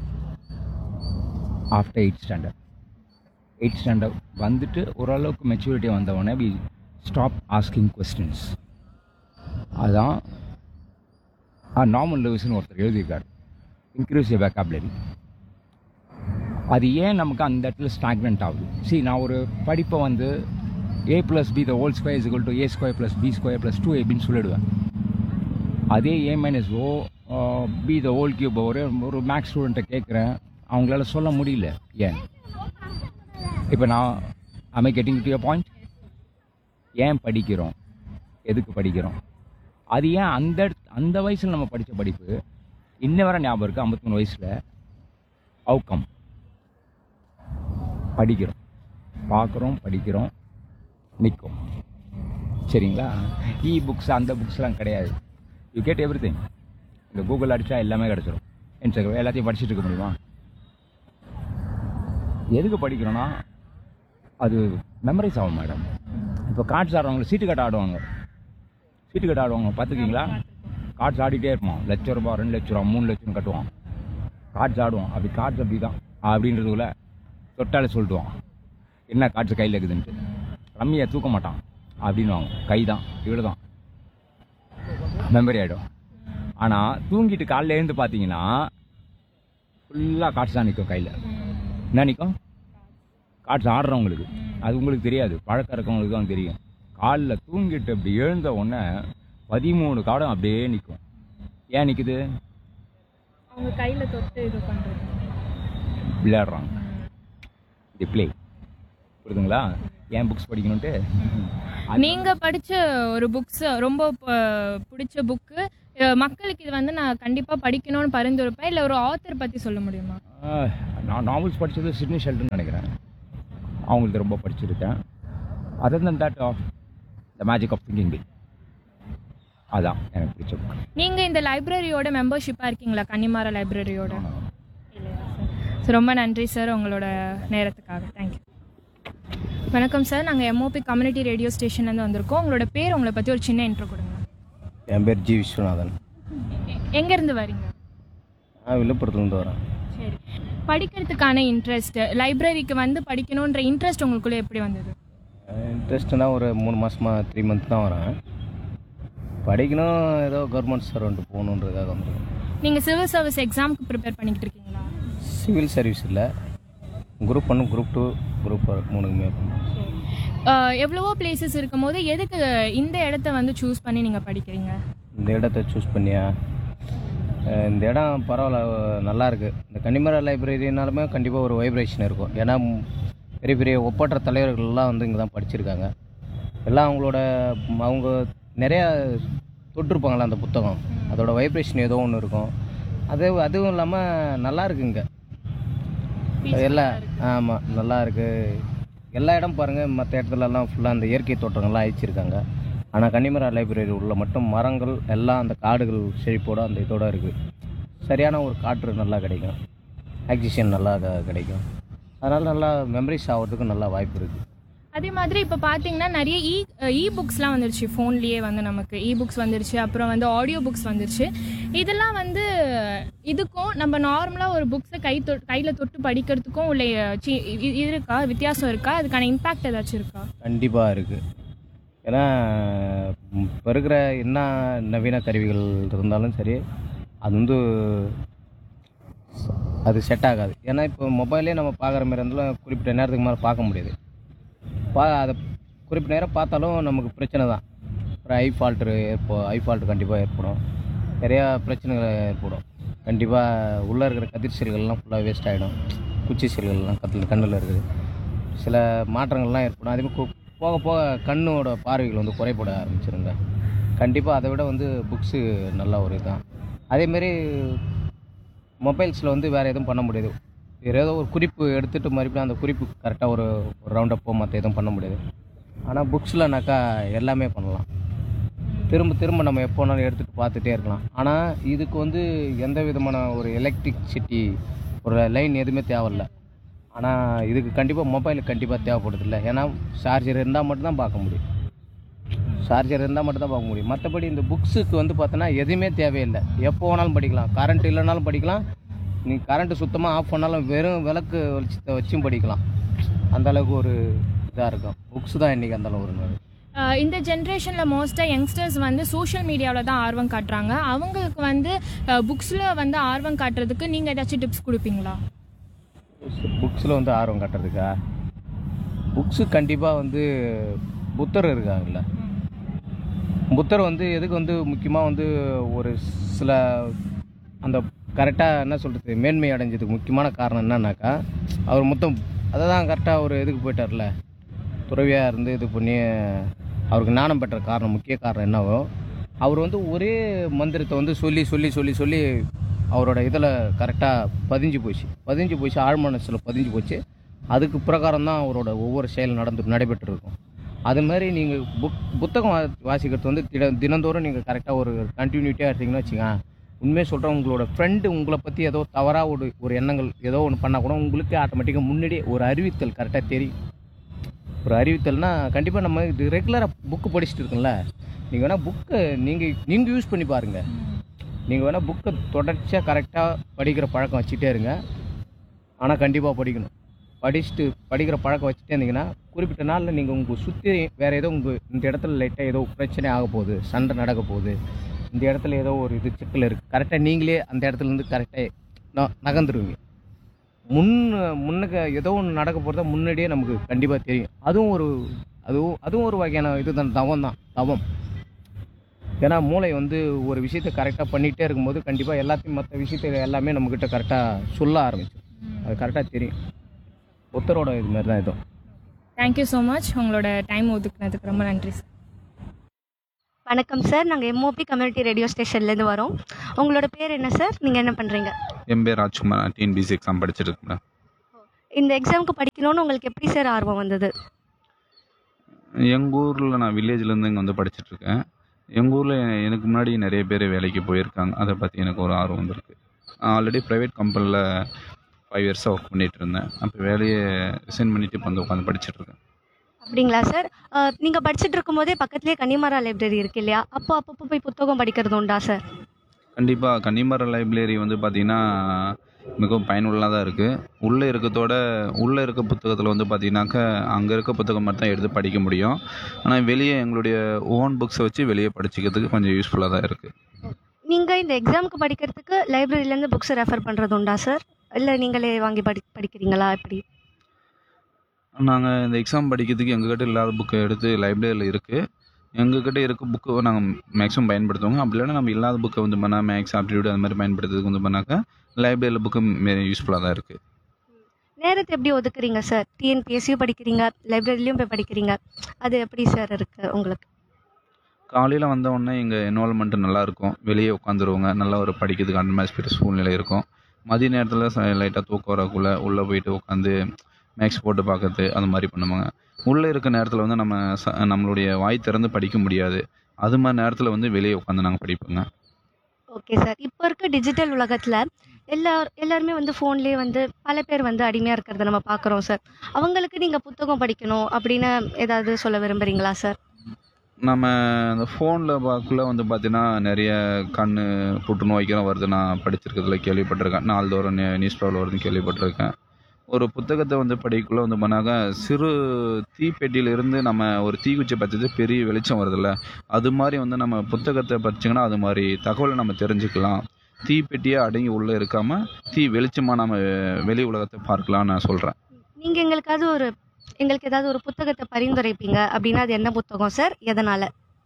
after eight standard eight standard வந்துட்டு ஓரளவுக்கு மெச்சூரிட்டி வந்தவொடனே வி ஸ்டாப் ஆஸ்கிங் கொஸ்டின்ஸ் அதான் நார்மல் லெவிஸ்னு ஒருத்தர் எழுதியிருக்காரு இன்க்ரீஸ் ஏ வெக்காபுலரி அது ஏன் நமக்கு அந்த இடத்துல ஸ்டாக்னண்ட் ஆகுது see நான் ஒரு படிப்பை வந்து A plus B the whole square is to A square plus B square plus two ஏபின்னு சொல்லிடுவேன் அதே A minus oh B the whole cube ஒரு ஒரு மேக்ஸ் ஸ்டூடெண்ட்டை கேட்குறேன் அவங்களால சொல்ல முடியல ஏன் இப்போ நான் ஐ கெட்டிங் டு பாயிண்ட் ஏன் படிக்கிறோம் எதுக்கு படிக்கிறோம் அது ஏன் அந்த அந்த வயசில் நம்ம படித்த படிப்பு இன்ன வரை ஞாபகம் இருக்குது ஐம்பத்தி மூணு வயசில் அவுக்கம் படிக்கிறோம் பார்க்குறோம் படிக்கிறோம் நிற்கும் சரிங்களா இ புக்ஸ் அந்த புக்ஸ்லாம் கிடையாது யூ கேட் எவ்ரி திங் இந்த கூகுள் அடித்தா எல்லாமே கிடச்சிரும் இன்ஸ்டாகிராம் எல்லாத்தையும் படிச்சுட்டு இருக்க முடியுமா எதுக்கு படிக்கிறோன்னா அது மெமரிஸ் ஆகும் மேடம் இப்போ கார்ட்ஸ் ஆடுறவங்க சீட்டு கட்ட ஆடுவாங்க சீட்டு கட்ட ஆடுவாங்க பார்த்துருக்கீங்களா கார்ட்ஸ் ஆடிட்டே இருப்பான் லட்ச ரூபா ரெண்டு லட்ச ரூபா மூணு லட்சம் கட்டுவான் கார்ட்ஸ் ஆடுவான் அப்படி கார்ட்ஸ் அப்படி தான் அப்படின்றதுக்குள்ள தொட்டாலே சொல்லிட்டுவான் என்ன கார்ட்ஸ் கையில் இருக்குதுன்ட்டு ரம்மியை தூக்க மாட்டான் அப்படின்னுவாங்க கை தான் இவ்வளோ தான் மெமரி ஆகிடும் ஆனால் தூங்கிட்டு காலைல எழுந்து பார்த்தீங்கன்னா ஃபுல்லாக கார்ட்ஸ் தான் நிற்கும் கையில் என்ன நிற்கும் கார்ட்ஸ் ஆடுறவங்களுக்கு அது உங்களுக்கு தெரியாது பழக்கம் இருக்கவங்களுக்கு தான் தெரியும் காலில் தூங்கிட்டு அப்படி எழுந்த உடனே பதிமூணு கார்டும் அப்படியே நிற்கும் ஏன் நிற்குது அவங்க கையில தொட்டு இது பண்றது விளையாடுறாங்க தி ப்ளே புரியுதுங்களா ஏன் புக்ஸ் படிக்கணுன்ட்டு நீங்க படிச்ச ஒரு புக்ஸ் ரொம்ப ப- பிடிச்ச புக்கு மக்களுக்கு இது வந்து நான் கண்டிப்பா படிக்கணும்னு பரிந்துரைப்பேன் இல்ல ஒரு ஆத்தர் பத்தி சொல்ல முடியுமா ஆஹ், நான் நாவல்ஸ் படித்தது சிட்னி ஷெல்டன் நினைக்கிறேன் அவங்களுக்கு ரொம்ப படிச்சிருக்கேன் other than that of the magic of thinking big அதான் எனக்கு பிடிச்ச book. நீங்க இந்த லைப்ரரியோட மெம்பர்ஷிப்பா இருக்கீங்களா கன்னிமாரா லைப்ரரியோட ஸோ ரொம்ப நன்றி சார் உங்களோட நேரத்துக்காக தேங்க்யூ வணக்கம் சார் நாங்கள் எம்ஓபி கம்யூனிட்டி ரேடியோ ஸ்டேஷன்லேருந்து வந்திருக்கோம் உங்களோட பேர் உங்களை பற்றி ஒரு சின்ன இன்ட்ரோ கொடுங்க என் பேர் ஜி விஸ்வநாதன் எங்கேருந்து வரீங்க நான் விழுப்புரத்துலேருந்து வரேன் சரி படிக்கிறதுக்கான இன்ட்ரெஸ்ட் லைப்ரரிக்கு வந்து படிக்கணுன்ற இன்ட்ரெஸ்ட் உங்களுக்குள்ளே எப்படி வந்தது இன்ட்ரெஸ்ட்னா ஒரு மூணு மாதமா த்ரீ மந்த் தான் வரேன் படிக்கணும் ஏதோ கவர்மெண்ட் சர்வெண்ட் போகணுன்றதுக்காக வந்துருக்கேன் நீங்கள் சிவில் சர்வீஸ் எக்ஸாமுக்கு ப்ரிப்பேர் பண்ணிக்கிட்டு இருக்கீங்களா சிவில் சர்வீஸ் இல்லை group one group two group மூணுக்குமே பண்ணுறேன் அஹ், எவ்வளவோ பிளேசஸ் இருக்கும் போது எதுக்கு இந்த இடத்த வந்து சூஸ் பண்ணி நீங்கள் படிக்கிறீங்க இந்த இடத்த சூஸ் பண்ணியா அஹ் இந்த இடம் பரவாயில்ல நல்லா இருக்கு இந்த கன்னிமரா லைப்ரரினாலுமே கண்டிப்பாக ஒரு வைப்ரேஷன் இருக்கும் ஏன்னா ம், பெரிய பெரிய ஒப்பற்ற தலைவர்கள்லாம் வந்து இங்கே தான் படிச்சிருக்காங்க எல்லாம் அவங்களோட ம், அவங்க நிறையா தொட்டிருப்பாங்களா அந்த புத்தகம் அதோட வைப்ரேஷன் ஏதோ ஒன்று இருக்கும் அது அதுவும் இல்லாமல் நல்லா இருக்குங்க எல்லாம் ஆமாம் நல்லா இருக்கு எல்லா இடம் பாருங்கள் மற்ற இடத்துலலாம் ஃபுல்லாக அந்த இயற்கை தோற்றங்கள்லாம் அழிச்சிருக்காங்க ஆனால் கன்னிமரா லைப்ரரி உள்ள மட்டும் மரங்கள் எல்லாம் அந்த காடுகள் செழிப்போட அந்த இதோட இருக்குது சரியான ஒரு காற்று நல்லா கிடைக்கும் ஆக்சிஜன் நல்லா க- கிடைக்கும் அதனால் நல்லா மெமரிஸ் ஆகிறதுக்கு நல்லா வாய்ப்பு இருக்குது அதே மாதிரி இப்போ பார்த்தீங்கன்னா நிறைய இ இ புக்ஸ்லாம் வந்துருச்சு ஃபோன்லேயே வந்து நமக்கு இ புக்ஸ் வந்துருச்சு அப்புறம் வந்து ஆடியோ புக்ஸ் வந்துருச்சு இதெல்லாம் வந்து இதுக்கும் நம்ம நார்மலாக ஒரு புக்ஸை கை தொ கையில் தொட்டு படிக்கிறதுக்கும் உள்ள சி இ- இ- இருக்கா வித்தியாசம் இருக்கா அதுக்கான இம்பாக்ட் ஏதாச்சும் இருக்கா கண்டிப்பாக இருக்குது ஏன்னா ம், இப்போ இருக்கிற என்ன நவீன கருவிகள் இருந்தாலும் சரி அது வந்து அது செட் ஆகாது ஏன்னா இப்போ மொபைலே நம்ம பார்க்குற மாதிரி இருந்தாலும் குறிப்பிட்ட நேரத்துக்கு மேலே பார்க்க முடியாது பா அதை குறிப்பிட்ட நேரம் பார்த்தாலும் நமக்கு பிரச்சனை தான் ஒரு ஐ ஃபால்ட்டு ஏற்போ ஐ ஃபால்ட்டு கண்டிப்பாக ஏற்படும் நிறையா பிரச்சனைகள் ஏற்படும் கண்டிப்பாக உள்ளே இருக்கிற கதிர் செல்கள்லாம் ஃபுல்லாக வேஸ்ட் ஆகிடும் குச்சி செல்கள்லாம் கத்தில் கண்ணில் இருக்குது சில மாற்றங்கள்லாம் ஏற்படும் அதே மாதிரி கு- போக போக கண்ணோட பார்வைகள் வந்து குறைபட ஆரம்பிச்சிருங்க கண்டிப்பாக அதை விட வந்து புக்ஸு நல்ல ஒரு இதுதான் அதேமாரி மொபைல்ஸில் வந்து வேறு எதுவும் பண்ண முடியாது வேறு ஏதோ ஒரு குறிப்பு எடுத்துகிட்டு மறுபடியும் அந்த குறிப்பு கரெக்டாக ஒரு ஒரு ரவுண்டப்போ மற்ற எதுவும் பண்ண முடியாது ஆனால் புக்ஸ்லனாக்கா எல்லாமே பண்ணலாம் திரும்ப திரும்ப நம்ம எப்போ வேணாலும் எடுத்துகிட்டு பார்த்துட்டே இருக்கலாம் ஆனால் இதுக்கு வந்து எந்த விதமான ஒரு எலக்ட்ரிசிட்டி ஒரு லைன் எதுவுமே தேவையில்ல ஆனால் இதுக்கு கண்டிப்பாக மொபைலுக்கு கண்டிப்பாக தேவைப்படுது இல்லை ஏன்னா சார்ஜர் இருந்தால் மட்டும்தான் பார்க்க முடியும் சார்ஜர் இருந்தால் மட்டும் தான் பார்க்க முடியும் மற்றபடி இந்த புக்ஸுக்கு வந்து பார்த்தோன்னா எதுவுமே தேவையில்லை எப்போ வேணாலும் படிக்கலாம் கரண்ட் இல்லைனாலும் படிக்கலாம் நீ கரண்ட் சுத்தமாக ஆஃப் பண்ணாலும் வெறும் விளக்கு வெளிச்சத்தை வச்சும் படிக்கலாம் அந்த அளவுக்கு ஒரு இதாக இருக்கும் புக்ஸ் தான் இன்றைக்கி அந்த அளவு ஒரு அஹ் இந்த ஜென்ரேஷனில் மோஸ்ட்டாக யங்ஸ்டர்ஸ் வந்து சோஷியல் மீடியாவில் தான் ஆர்வம் காட்டுறாங்க அவங்களுக்கு வந்து புக்ஸில் வந்து ஆர்வம் காட்டுறதுக்கு நீங்கள் ஏதாச்சும் டிப்ஸ் கொடுப்பீங்களா புக்ஸில் வந்து ஆர்வம் காட்டுறதுக்கா புக்ஸு கண்டிப்பாக வந்து புத்தர் இருக்காங்கல்ல புத்தர் வந்து எதுக்கு வந்து முக்கியமாக வந்து ஒரு சில அந்த கரெக்டாக என்ன சொல்கிறது மேன்மை அடைஞ்சதுக்கு முக்கியமான காரணம் என்னன்னாக்கா அவர் மொத்தம் அதை தான் கரெக்டாக ஒரு இதுக்கு போயிட்டார்ல துறவியாக இருந்து இது பண்ணி அவருக்கு ஞானம் பெற்ற காரணம் முக்கிய காரணம் என்னவோ அவர் வந்து ஒரே மந்திரத்தை வந்து சொல்லி சொல்லி சொல்லி சொல்லி அவரோட இதில் கரெக்டாக பதிஞ்சு போச்சு பதிஞ்சு போச்சு ஆழ்மனசில் பதிஞ்சு போச்சு அதுக்கு பிரகாரம் தான் அவரோட ஒவ்வொரு செயல் நடந்து நடைபெற்று இருக்கும் அது மாதிரி நீங்கள் புக் புத்தகம் வா- வாசிக்கிறது வந்து தின தினந்தோறும் நீங்கள் கரெக்டாக ஒரு கண்டினியூட்டியாக எடுத்தீங்கன்னு வச்சுங்க உண்மையை சொல்கிறேன் உங்களோட ஃப்ரெண்டு உங்களை பற்றி ஏதோ தவறாக ஒரு ஒரு எண்ணங்கள் ஏதோ ஒன்று பண்ணால் கூட உங்களுக்கு ஆட்டோமேட்டிக்காக முன்னாடியே ஒரு அறிவித்தல் கரெக்டாக தெரியும் ஒரு அறிவித்தல்னா கண்டிப்பாக நம்ம இது ரெகுலராக புக்கு படிச்சுட்டு இருக்கோம்ல நீங்கள் வேணால் புக்கை நீங்கள் நீங்கள் யூஸ் பண்ணி பாருங்கள் நீங்கள் வேணால் புக்கை தொடர்ச்சியாக கரெக்டாக படிக்கிற பழக்கம் வச்சுட்டே இருங்க ஆனால் கண்டிப்பாக படிக்கணும் படிச்சுட்டு படிக்கிற பழக்கம் வச்சுட்டே இருந்தீங்கன்னா குறிப்பிட்ட நாளில் நீங்கள் உங்கள் சுற்றி வேறு ஏதோ உங்கள் இந்த இடத்துல லைட்டாக ஏதோ பிரச்சனை ஆக போகுது சண்டை நடக்க போகுது இந்த இடத்துல ஏதோ ஒரு இது சிக்கல் இருக்குது கரெக்டாக நீங்களே அந்த இடத்துலேருந்து கரெக்டாக நகர்ந்துருவீங்க முன் முன்னுக்கு ஏதோ ஒன்று நடக்க போகிறத முன்னாடியே நமக்கு கண்டிப்பாக தெரியும் அதுவும் ஒரு அதுவும் அதுவும் ஒரு வகையான இதுதான் தவம் தான் தவம் ஏன்னா மூளை வந்து ஒரு விஷயத்தை கரெக்டாக பண்ணிகிட்டே இருக்கும்போது கண்டிப்பாக எல்லாத்தையும் மற்ற விஷயத்தை எல்லாமே நம்மக்கிட்ட கரெக்டாக சொல்ல ஆரம்பிச்சிடும் அது கரெக்டாக தெரியும் புத்தரோட இது மாதிரி தான் இதுவும் தேங்க்யூ ஸோ மச் உங்களோட டைம் ஒதுக்குனதுக்கு ரொம்ப நன்றி சார் வணக்கம் சார் நாங்கள் எம்ஓபி கம்யூனிட்டி ரேடியோ ஸ்டேஷன்லேருந்து வரோம் உங்களோட பேர் என்ன சார் நீங்கள் என்ன பண்ணுறீங்க என் பேர் ராஜ்குமார் நான் டிஎன்பிசி எக்ஸாம் படிச்சுட்டு இருக்கேன் மேடம் இந்த எக்ஸாமுக்கு படிக்கணும்னு உங்களுக்கு எப்படி சார் ஆர்வம் வந்தது எங்கள் ஊரில் நான் வில்லேஜ்லேருந்து இங்கே வந்து படிச்சுட்டு இருக்கேன் எங்கள் ஊரில் எனக்கு முன்னாடி நிறைய பேர் வேலைக்கு போயிருக்காங்க அதை பற்றி எனக்கு ஒரு ஆர்வம் வந்திருக்கு நான் ஆல்ரெடி ப்ரைவேட் கம்பெனியில் ஃபைவ் இயர்ஸாக ஒர்க் பண்ணிகிட்டு இருந்தேன் அப்போ வேலையை ரிசைன் பண்ணிவிட்டு இப்போ வந்து உட்காந்து படிச்சுட்டு இருக்கேன் அப்படிங்களா சார் நீங்கள் படிச்சுட்டு இருக்கும்போதே பக்கத்துலேயே கன்னிமாரா லைப்ரரி இருக்கு இல்லையா அப்போ அப்பப்போ போய் புத்தகம் படிக்கிறது உண்டா சார் கண்டிப்பாக கன்னிமர லைப்ரரி வந்து பார்த்திங்கன்னா மிகவும் பயனுள்ளதாக தான் இருக்குது உள்ளே இருக்கத்தோட உள்ளே இருக்க புத்தகத்தில் வந்து பார்த்தீங்கன்னாக்கா அங்கே இருக்க புத்தகம் மட்டும் தான் எடுத்து படிக்க முடியும் ஆனால் வெளியே எங்களுடைய ஓன் புக்ஸை வச்சு வெளியே படிச்சுக்கிறதுக்கு கொஞ்சம் யூஸ்ஃபுல்லாக தான் இருக்குது நீங்கள் இந்த எக்ஸாமுக்கு படிக்கிறதுக்கு லைப்ரரியிலேருந்து புக்ஸ் ரெஃபர் பண்ணுறது உண்டா சார் இல்லை நீங்களே வாங்கி படி படிக்கிறீங்களா எப்படி நாங்கள் இந்த எக்ஸாம் படிக்கிறதுக்கு எங்ககிட்ட இல்லாத புக்கை எடுத்து லைப்ரரியில் இருக்குது எங்ககிட்ட இருக்க புக்கு நாங்கள் மேக்ஸிமம் பயன்படுத்துவோங்க அப்படி இல்லைன்னா நம்ம இல்லாத புக்கை வந்து பண்ணால் மேக்ஸ் ஆப்டிடியூட் அந்த மாதிரி பயன்படுத்துறதுக்கு வந்து பண்ணாக்கா லைப்ரரியில் புக்கு யூஸ்ஃபுல்லாக தான் இருக்குது நேரத்தை எப்படி ஒதுக்குறீங்க சார் டிஎன்பிஎஸ்சியும் படிக்கிறீங்க லைப்ரரிலையும் போய் படிக்கிறீங்க அது எப்படி சார் இருக்குது உங்களுக்கு காலையில் வந்த உடனே எங்கள் என்வால்மெண்ட்டு நல்லா இருக்கும் வெளியே உட்காந்துருவாங்க நல்லா ஒரு படிக்கிறதுக்கு அந்த மாதிரி சூழ்நிலை இருக்கும் மதிய நேரத்தில் லைட்டாக தூக்கம் வரக்குள்ளே உள்ளே போயிட்டு உட்காந்து மேக்ஸ் போட்டு பார்க்கறது அந்த மாதிரி பண்ணுவாங்க உள்ளே இருக்க நேரத்தில் வந்து நம்ம ச நம்மளுடைய வாய் திறந்து படிக்க முடியாது அது மாதிரி நேரத்தில் வந்து வெளியே உட்காந்து நாங்கள் படிப்போங்க ஓகே சார் இப்போ இருக்க டிஜிட்டல் உலகத்தில் எல்லா எல்லாருமே வந்து ஃபோன்லேயே வந்து பல பேர் வந்து அடிமையாக இருக்கிறத நம்ம பார்க்குறோம் சார் அவங்களுக்கு நீங்கள் புத்தகம் படிக்கணும் அப்படின்னு ஏதாவது சொல்ல விரும்புகிறீங்களா சார் நம்ம இந்த ஃபோனில் பார்க்கல வந்து பார்த்தீங்கன்னா நிறைய கண் புற்றுநோய்க்கெல்லாம் வருது நான் படிச்சிருக்கிறதுல கேள்விப்பட்டிருக்கேன் நாள்தோறும் நே நியூஸ் பேப்பரில் வருதுன்னு கேள்விப்பட்டிருக்கேன் ஒரு புத்தகத்தை வந்து படிக்கக்குள்ள வந்து பண்ணாக்க சிறு தீப்பெட்டியிலிருந்து நம்ம ஒரு தீக்குச்சி பற்றிட்டு பெரிய வெளிச்சம் வருதுல்ல அது மாதிரி வந்து நம்ம புத்தகத்தை படிச்சிங்கன்னா அது மாதிரி தகவலை நம்ம தெரிஞ்சுக்கலாம் தீப்பெட்டியே அடங்கி உள்ளே இருக்காமல் தீ வெளிச்சமாக நம்ம வெளி உலகத்தை பார்க்கலாம்னு நான் சொல்கிறேன் நீங்கள் எங்களுக்காவது ஒரு எங்களுக்கு ஏதாவது ஒரு புத்தகத்தை பரிந்துரைப்பீங்க அப்படின்னா அது என்ன புத்தகம் சார் எதனால்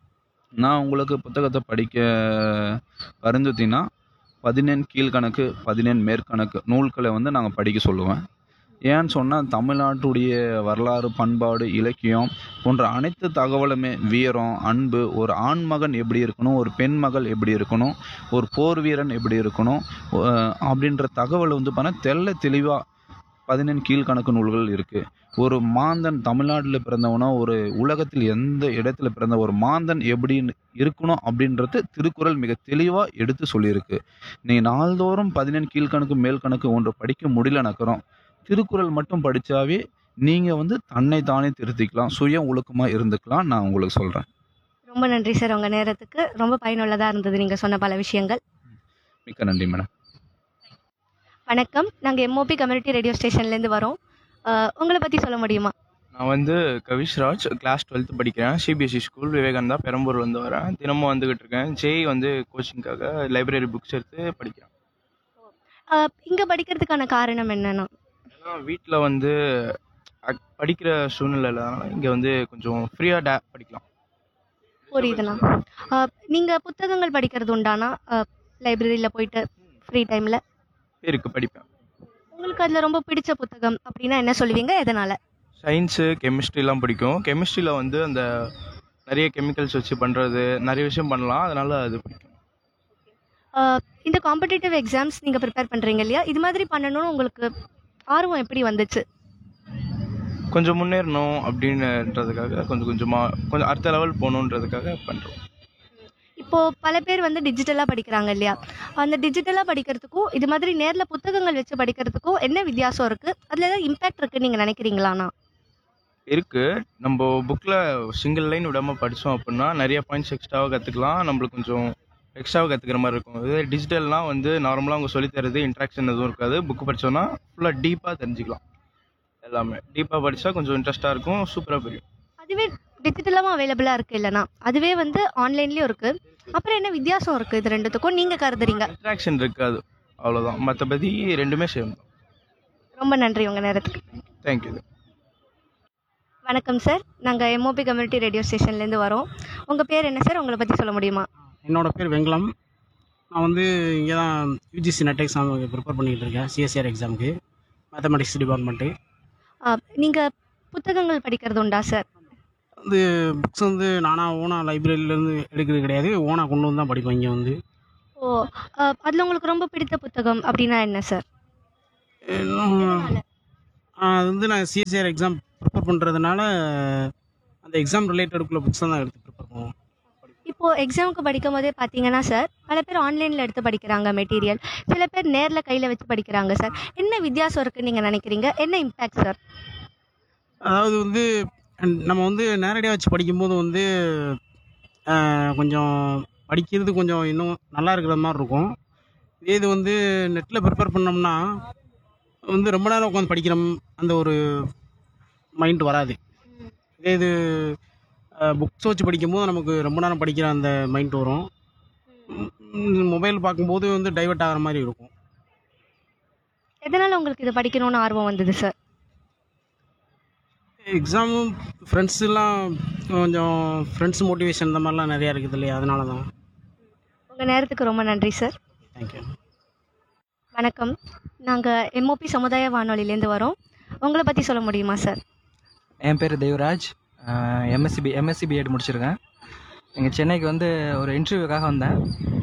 நான் உங்களுக்கு புத்தகத்தை படிக்க பரிந்துத்தினா பதினெண் கீழ்கணக்கு பதினெண் மேற்கணக்கு நூல்களை வந்து நாங்கள் படிக்க சொல்லுவேன் ஏன்னு சொன்னால் தமிழ்நாட்டுடைய வரலாறு பண்பாடு இலக்கியம் போன்ற அனைத்து தகவலுமே வீரம் அன்பு ஒரு ஆண்மகன் எப்படி இருக்கணும் ஒரு பெண் மகள் எப்படி இருக்கணும் ஒரு போர் வீரன் எப்படி இருக்கணும் அஹ் அப்படின்ற தகவல் வந்து பார்த்தா தெள்ள தெளிவாக பதினெண் கீழ்கணக்கு நூல்கள் இருக்குது ஒரு மாந்தன் தமிழ்நாட்டில் பிறந்தவனோ ஒரு உலகத்தில் எந்த இடத்துல பிறந்த ஒரு மாந்தன் எப்படி இருக்கணும் அப்படின்றது திருக்குறள் மிக தெளிவாக எடுத்து சொல்லியிருக்கு நீ நாள்தோறும் பதினெண் கீழ்கணக்கு மேல் கணக்கு ஒன்று படிக்க முடியலனாக்கிறோம் திருக்குறள் மட்டும் படித்தாவே நீங்கள் வந்து தன்னை தானே திருத்திக்கலாம் சுய ஒழுக்கமாக இருந்துக்கலாம் நான் உங்களுக்கு சொல்கிறேன் ரொம்ப நன்றி சார் உங்கள் நேரத்துக்கு ரொம்ப பயனுள்ளதாக இருந்தது நீங்கள் சொன்ன பல விஷயங்கள் மிக்க நன்றி மேடம் வணக்கம் நாங்கள் எம்ஓபி கம்யூனிட்டி ரேடியோ ஸ்டேஷன்லேருந்து வரோம் அஹ், உங்களை பற்றி சொல்ல முடியுமா நான் வந்து கவிஷ்ராஜ் கிளாஸ் டுவெல்த்து படிக்கிறேன் சிபிஎஸ்சி ஸ்கூல் விவேகானந்தா பெரம்பூர் வந்து வரேன் தினமும் வந்துகிட்டு இருக்கேன் ஜெய் வந்து கோச்சிங்காக லைப்ரரி புக்ஸ் எடுத்து படிக்கிறேன் இங்கே படிக்கிறதுக்கான காரணம் என்னன்னா ஏன்னா வீட்டில் வந்து அக்- படிக்கிற சூழ்நிலை இல்லாதனால இங்கே வந்து கொஞ்சம் ஃப்ரீயாக டே படிக்கலாம் புரியுதுண்ணா நீங்கள் புத்தகங்கள் படிக்கிறது உண்டானா லைப்ரரியில் போயிட்டு ஃப்ரீ டைமில் இருக்கு படிப்பேன் உங்களுக்கு அதில் ரொம்ப பிடிச்ச புத்தகம் அப்படின்னா என்ன சொல்லுவீங்க எதனால் சயின்ஸு கெமிஸ்ட்ரிலாம் பிடிக்கும் கெமிஸ்ட்ரியில் வந்து அந்த நிறைய கெமிக்கல்ஸ் வச்சு பண்ணுறது நிறைய விஷயம் பண்ணலாம் அதனால அது பிடிக்கும் இந்த காம்படிட்டிவ் எக்ஸாம்ஸ் நீங்கள் ப்ரிப்பேர் பண்ணுறீங்க இல்லையா இது மாதிரி பண்ணணும்னு உங்களுக்கு ஆர்வம் எப்படி வந்துச்சு கொஞ்சம் முன்னேறணும் அப்படின்றதுக்காக கொஞ்சம் கொஞ்சமாக கொஞ்சம் அடுத்த லெவல் போகணுன்றதுக்காக பண்ணுறோம் இப்போது பல பேர் வந்து டிஜிட்டலாக படிக்கிறாங்க இல்லையா அந்த டிஜிட்டலாக படிக்கிறதுக்கும் இது மாதிரி நேரில் புத்தகங்கள் வச்சு படிக்கிறதுக்கும் என்ன வித்தியாசம் இருக்குது அதில் ஏதாவது இம்பேக்ட் இருக்குன்னு நீங்கள் நினைக்கிறீங்களாண்ணா இருக்கு நம்ம புக்கில் சிங்கிள் லைன் விடாமல் படித்தோம் அப்படின்னா நிறைய பாயிண்ட்ஸ் எக்ஸ்ட்ராவாக கற்றுக்கலாம் நம்மளுக்கு கொஞ்சம் எக்ஸ்ட்ராவாக கற்றுக்கிற மாதிரி இருக்கும் இதே டிஜிட்டல்னால் வந்து நார்மலாக அவங்க சொல்லித் தரது இன்ட்ராக்ஷன் எதுவும் இருக்காது புக்கு படித்தோன்னா ஃபுல்லாக டீப்பாக தெரிஞ்சுக்கலாம் எல்லாமே டீப்பாக படித்தா கொஞ்சம் இன்ட்ரெஸ்ட்டாக இருக்கும் சூப்பராக புரியும் அதுவே டிஜிட்டலாகவும் அவைலபிளாக இருக்குது இல்லைனா அதுவே வந்து ஆன்லைன்லேயும் இருக்குது அப்புறம் என்ன வித்தியாசம் இருக்குது இது ரெண்டுத்துக்கும் நீங்கள் கருதுறீங்க இன்ட்ராக்ஷன் இருக்காது அவ்வளோதான் மற்றபடி ரெண்டுமே சேம் தான் ரொம்ப நன்றி உங்கள் நேரத்துக்கு தேங்க்யூ வணக்கம் சார் நாங்கள் எம்ஓபி கம்யூனிட்டி ரேடியோ ஸ்டேஷன்லேருந்து வரோம் உங்கள் பேர் என்ன சார் உங்களை பற்றி சொல்ல முடியுமா என்னோட பேர் வெங்கலம் நான் வந்து இங்கே தான் யூஜிசி நெட் எக்ஸாம் ப்ரிப்பேர் பண்ணிக்கிட்டு இருக்கேன் சிஎஸ்ஆர் எக்ஸாமுக்கு மேத்தமெட்டிக்ஸ் டிபார்ட்மெண்ட்டு நீங்கள் புத்தகங்கள் படிக்கிறது உண்டா சார் வந்து புக்ஸ் வந்து நானாக ஓனாக லைப்ரரியிலேருந்து எடுக்கிறது கிடையாது ஓனாக கொண்டு வந்து தான் படிப்பேன் இங்கே வந்து ஓ அதில் உங்களுக்கு ரொம்ப பிடித்த புத்தகம் அப்படின்னா என்ன சார் இன்னும் அது வந்து நான் சிஎஸ்ஆர் எக்ஸாம் ப்ரிப்பேர் பண்ணுறதுனால அந்த எக்ஸாம் ரிலேட்டடுக்குள்ள புக்ஸ் தான் எடுத்து ப்ரிப்பேர் பண்ணுவோம் இப்போது எக்ஸாமுக்கு படிக்கும் போதே பார்த்தீங்கன்னா சார் பல பேர் ஆன்லைனில் எடுத்து படிக்கிறாங்க மெட்டீரியல் சில பேர் நேரில் கையில் வச்சு படிக்கிறாங்க சார் என்ன வித்தியாசம் இருக்குன்னு நீங்கள் நினைக்கிறீங்க என்ன இம்பேக்ட் சார் அதாவது வந்து நம்ம வந்து நேரடியாக வச்சு படிக்கும்போது வந்து ஆஹ், கொஞ்சம் படிக்கிறது கொஞ்சம் இன்னும் நல்லா இருக்கிற மாதிரி இருக்கும் இதே இது வந்து நெட்டில் ப்ரிப்பேர் பண்ணோம்னா வந்து ரொம்ப நேரம் உட்காந்து படிக்கிற ம்- அந்த ஒரு மைண்ட் வராது இதே இது புக்ஸ் வச்சு படிக்கும்போது நமக்கு ரொம்ப நேரம் படிக்கிற அந்த மைண்ட் வரும் மொபைல் பார்க்கும்போது வந்து டைவர்ட் ஆகிற மாதிரி இருக்கும் எதனால் உங்களுக்கு இது படிக்கணும்னு ஆர்வம் வந்தது சார் எக்ஸாமும் ஃப்ரெண்ட்ஸ் எல்லாம் கொஞ்சம் ஃப்ரெண்ட்ஸ் மோட்டிவேஷன் இந்த மாதிரிலாம் நிறையா இருக்குது இல்லையா அதனால தான் உங்கள் நேரத்துக்கு ரொம்ப நன்றி சார் தேங்க்யூ வணக்கம் நாங்கள் எம்ஓபி சமுதாய வானொலியிலேருந்து வரோம் உங்களை பற்றி சொல்ல முடியுமா சார் என் பேர் Devaraj MSc B MSc BEd முடிச்சிருக்கேன் இங்கே சென்னைக்கு வந்து ஒரு இன்டர்வியூக்காக வந்தேன்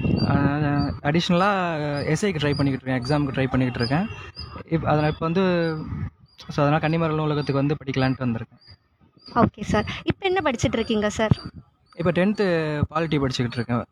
அடிஷ்னலாக எஸ்ஐக்கு ட்ரை பண்ணிக்கிட்டு இருக்கேன் எக்ஸாமுக்கு ட்ரை பண்ணிக்கிட்டு இருக்கேன் இப்போ அதில் இப்போ வந்து ஸோ அதனால் கன்னிமர நூலகத்துக்கு வந்து படிக்கலான்ட்டு வந்திருக்கேன் ஓகே சார் இப்போ என்ன படிச்சுட்டு இருக்கீங்க சார் இப்போ டென்த்து பாலிட்டி படிச்சுக்கிட்டு இருக்கேன்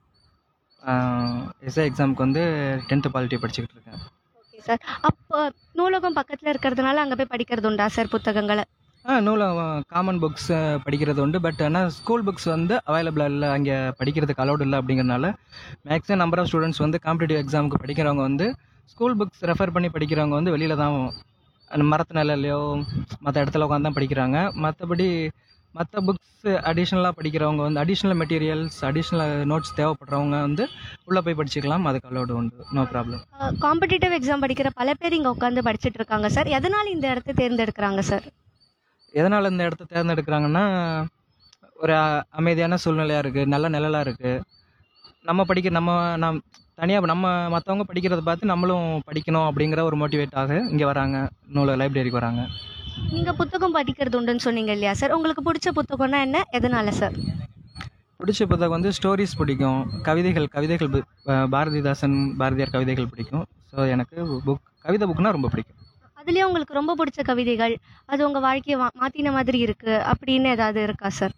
எஸ்ஐ எக்ஸாமுக்கு வந்து டென்த்து பாலிட்டி படிச்சுக்கிட்டு இருக்கேன் ஓகே சார் அப்போ நூலகம் பக்கத்தில் இருக்கிறதுனால அங்கே போய் படிக்கிறது உண்டா சார் புத்தகங்களை ஆ நூலகம் காமன் புக்ஸ் படிக்கிறது உண்டு பட் ஆனால் ஸ்கூல் புக்ஸ் வந்து அவைலபிளாக இல்லை அங்கே படிக்கிறதுக்கு அலௌட் இல்லை அப்படிங்கிறனால மேக்ஸிமம் நம்பர் ஆஃப் ஸ்டூடெண்ட்ஸ் வந்து காம்படிட்டிவ் எக்ஸாமுக்கு படிக்கிறவங்க வந்து ஸ்கூல் புக்ஸ் ரெஃபர் பண்ணி படிக்கிறவங்க வந்து வெளியில் தான் அந்த மரத்து நிலையிலையோ மற்ற இடத்துல உட்காந்து தான் படிக்கிறாங்க மற்றபடி மற்ற புக்ஸ் அடிஷ்னலாக படிக்கிறவங்க வந்து அடிஷ்னல் மெட்டீரியல்ஸ் அடிஷ்னல் நோட்ஸ் தேவைப்படுறவங்க வந்து உள்ளே போய் படிச்சுக்கலாம் அதுக்கு அலௌடு உண்டு நோ ப்ராப்ளம் காம்படிட்டிவ் எக்ஸாம் படிக்கிற பல பேர் இங்கே உட்காந்து படிச்சுட்டு இருக்காங்க சார் எதனால் இந்த இடத்த தேர்ந்தெடுக்கிறாங்க சார் எதனால் இந்த இடத்த தேர்ந்தெடுக்கிறாங்கன்னா ஒரு அ- அமைதியான சூழ்நிலையாக இருக்குது நல்ல நிழலாக இருக்குது நம்ம படிக்க நம்ம நம் தனியாக நம்ம மற்றவங்க படிக்கிறத பார்த்து நம்மளும் படிக்கணும் அப்படிங்கிற ஒரு மோட்டிவேட் ஆக இங்கே வராங்க நூல லைப்ரரிக்கு வராங்க நீங்கள் புத்தகம் படிக்கிறது உண்டுன்னு சொன்னீங்க இல்லையா சார் உங்களுக்கு பிடிச்ச புத்தகம்னா என்ன எதனால சார் பிடிச்ச புத்தகம் வந்து ஸ்டோரிஸ் பிடிக்கும் கவிதைகள் கவிதைகள் பு- அஹ் பாரதிதாசன் பாரதியார் கவிதைகள் பிடிக்கும் ஸோ எனக்கு புக் கவிதை புக்னா ரொம்ப பிடிக்கும் அதுலேயே உங்களுக்கு ரொம்ப பிடிச்ச கவிதைகள் அது உங்கள் வாழ்க்கையை மா- மாத்தின மாதிரி இருக்கு அப்படின்னு ஏதாவது இருக்கா சார்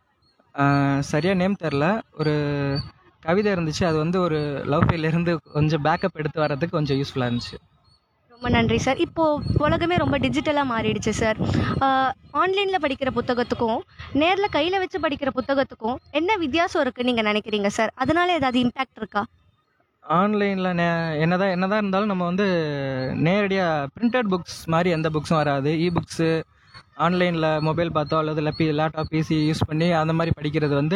சரியாக நேம் தெரில ஒரு கவிதை இருந்துச்சு அது வந்து ஒரு லவ் இருந்து கொஞ்சம் பேக்கப் எடுத்து வர்றதுக்கு கொஞ்சம் யூஸ்ஃபுல்லாக இருந்துச்சு ரொம்ப நன்றி சார் இப்போ உலகமே ரொம்ப டிஜிட்டலாக மாறிடுச்சு சார் ஆன்லைனில் படிக்கிற புத்தகத்துக்கும் நேரில் கையில் வச்சு படிக்கிற புத்தகத்துக்கும் என்ன வித்தியாசம் இருக்குன்னு நீங்கள் நினைக்கிறீங்க சார் அதனால ஏதாவது இம்பேக்ட் இருக்கா ஆன்லைனில் நே என்னதான் என்னதான் இருந்தாலும் நம்ம வந்து நேரடியாக பிரிண்டட் புக்ஸ் மாதிரி எந்த புக்ஸும் வராது இ புக்ஸு ஆன்லைனில் மொபைல் பார்த்தோ அல்லது லப்பி லேப்டாப் பிசி யூஸ் பண்ணி அந்த மாதிரி படிக்கிறது வந்து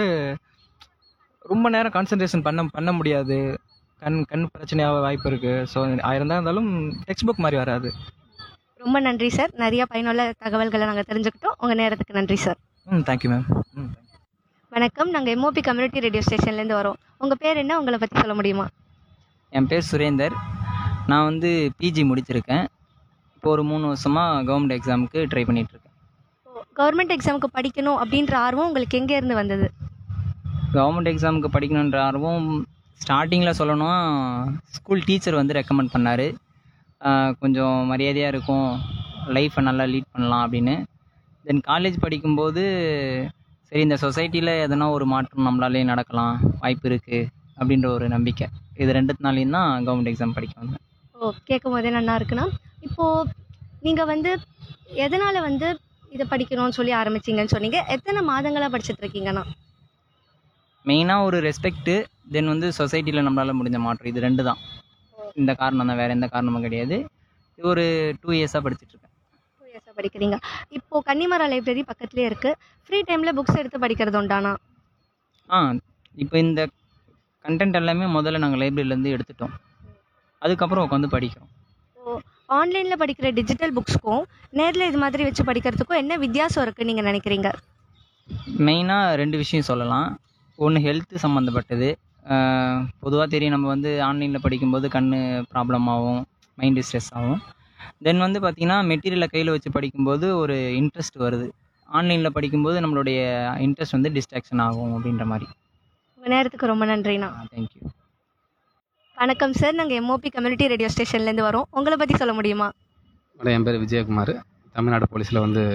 ரொம்ப நேரம் கான்சன்ட்ரேஷன் பண்ண பண்ண முடியாது கண் கண் பிரச்சனையாக வாய்ப்பு இருக்குது ஸோ ஆயிரம் இருந்தாலும் டெக்ஸ்ட் புக் மாதிரி வராது ரொம்ப நன்றி சார் நிறைய பயனுள்ள தகவல்களை நாங்கள் தெரிஞ்சுக்கிட்டோம் உங்கள் நேரத்துக்கு நன்றி சார் ம் தேங்க்யூ மேம் ம் வணக்கம் நாங்கள் எம்ஓபி கம்யூனிட்டி ரேடியோ ஸ்டேஷன்லேருந்து வரோம் உங்கள் பேர் என்ன உங்களை பற்றி சொல்ல முடியுமா என் பேர் சுரேந்தர் நான் வந்து பிஜி முடிச்சிருக்கேன் இப்போ ஒரு மூணு வருஷமாக கவர்மெண்ட் எக்ஸாமுக்கு ட்ரை பண்ணிகிட்ருக்கேன் கவர்மெண்ட் எக்ஸாமுக்கு படிக்கணும் அப்படின்ற ஆர்வம் உங்களுக்கு எங்கே இருந்து வந்தது கவர்மெண்ட் எக்ஸாமுக்கு படிக்கணுன்ற ஆர்வம் ஸ்டார்டிங்கில் சொல்லணும்னா ஸ்கூல் டீச்சர் வந்து ரெக்கமெண்ட் பண்ணார் கொஞ்சம் மரியாதையாக இருக்கும் லைஃப்பை நல்லா லீட் பண்ணலாம் அப்படின்னு தென் காலேஜ் படிக்கும்போது சரி இந்த சொசைட்டியில் எதனா ஒரு மாற்றம் நம்மளாலே நடக்கலாம் வாய்ப்பு இருக்குது அப்படின்ற ஒரு நம்பிக்கை இது ரெண்டுத்தினாலையும் தான் கவர்மெண்ட் எக்ஸாம் படிக்க வந்தேன் ஓ கேட்கும் போதே நல்லா இருக்குண்ணா இப்போது நீங்கள் வந்து எதனால் வந்து இதை படிக்கணும்னு சொல்லி ஆரம்பிச்சீங்கன்னு சொன்னீங்க எத்தனை மாதங்களாக படிச்சுட்டு இருக்கீங்கண்ணா மெயினாக ஒரு ரெஸ்பெக்ட்டு தென் வந்து சொசைட்டியில் நம்மளால் முடிஞ்ச மாற்றம் இது ரெண்டு தான் இந்த காரணம் தான் வேறு எந்த காரணமும் கிடையாது இது ஒரு டூ இயர்ஸாக படிச்சுட்ருக்கேன் டூ இயர்ஸாக படிக்கிறீங்க இப்போது கன்னிமரா லைப்ரரி பக்கத்துலேயே இருக்குது ஃப்ரீ டைமில் புக்ஸ் எடுத்து படிக்கிறது உண்டானா ஆ இப்போ இந்த கண்டென்ட் எல்லாமே முதல்ல நாங்கள் லைப்ரரியிலேருந்து எடுத்துட்டோம் அதுக்கப்புறம் உட்காந்து படிக்கிறோம் ஓ ஆன்லைனில் படிக்கிற டிஜிட்டல் புக்ஸ்க்கும் நேரில் இது மாதிரி வச்சு படிக்கிறதுக்கும் என்ன வித்தியாசம் இருக்குன்னு நீங்கள் நினைக்கிறீங்க மெயினாக ரெண்டு விஷயம் சொல்லலாம் ஒன்று ஹெல்த்து சம்மந்தப்பட்டது பொதுவாக தெரியும் நம்ம வந்து ஆன்லைனில் படிக்கும்போது கண் ப்ராப்ளம் ஆகும் மைண்டு ஸ்ட்ரெஸ் ஆகும் தென் வந்து பார்த்திங்கன்னா மெட்டீரியலை கையில் வச்சு படிக்கும்போது ஒரு இன்ட்ரெஸ்ட் வருது ஆன்லைனில் படிக்கும்போது நம்மளுடைய இன்ட்ரெஸ்ட் வந்து டிஸ்ட்ராக்ஷன் ஆகும் அப்படின்ற மாதிரி உங்கள் நேரத்துக்கு ரொம்ப நன்றிண்ணா தேங்க்யூ வணக்கம் சார் நாங்கள் எம்ஓபி கம்யூனிட்டி ரேடியோ ஸ்டேஷன்லேருந்து வரோம் உங்களை பற்றி சொல்ல முடியுமா என் பேர் விஜயகுமார் தமிழ்நாடு போலீஸில் வந்து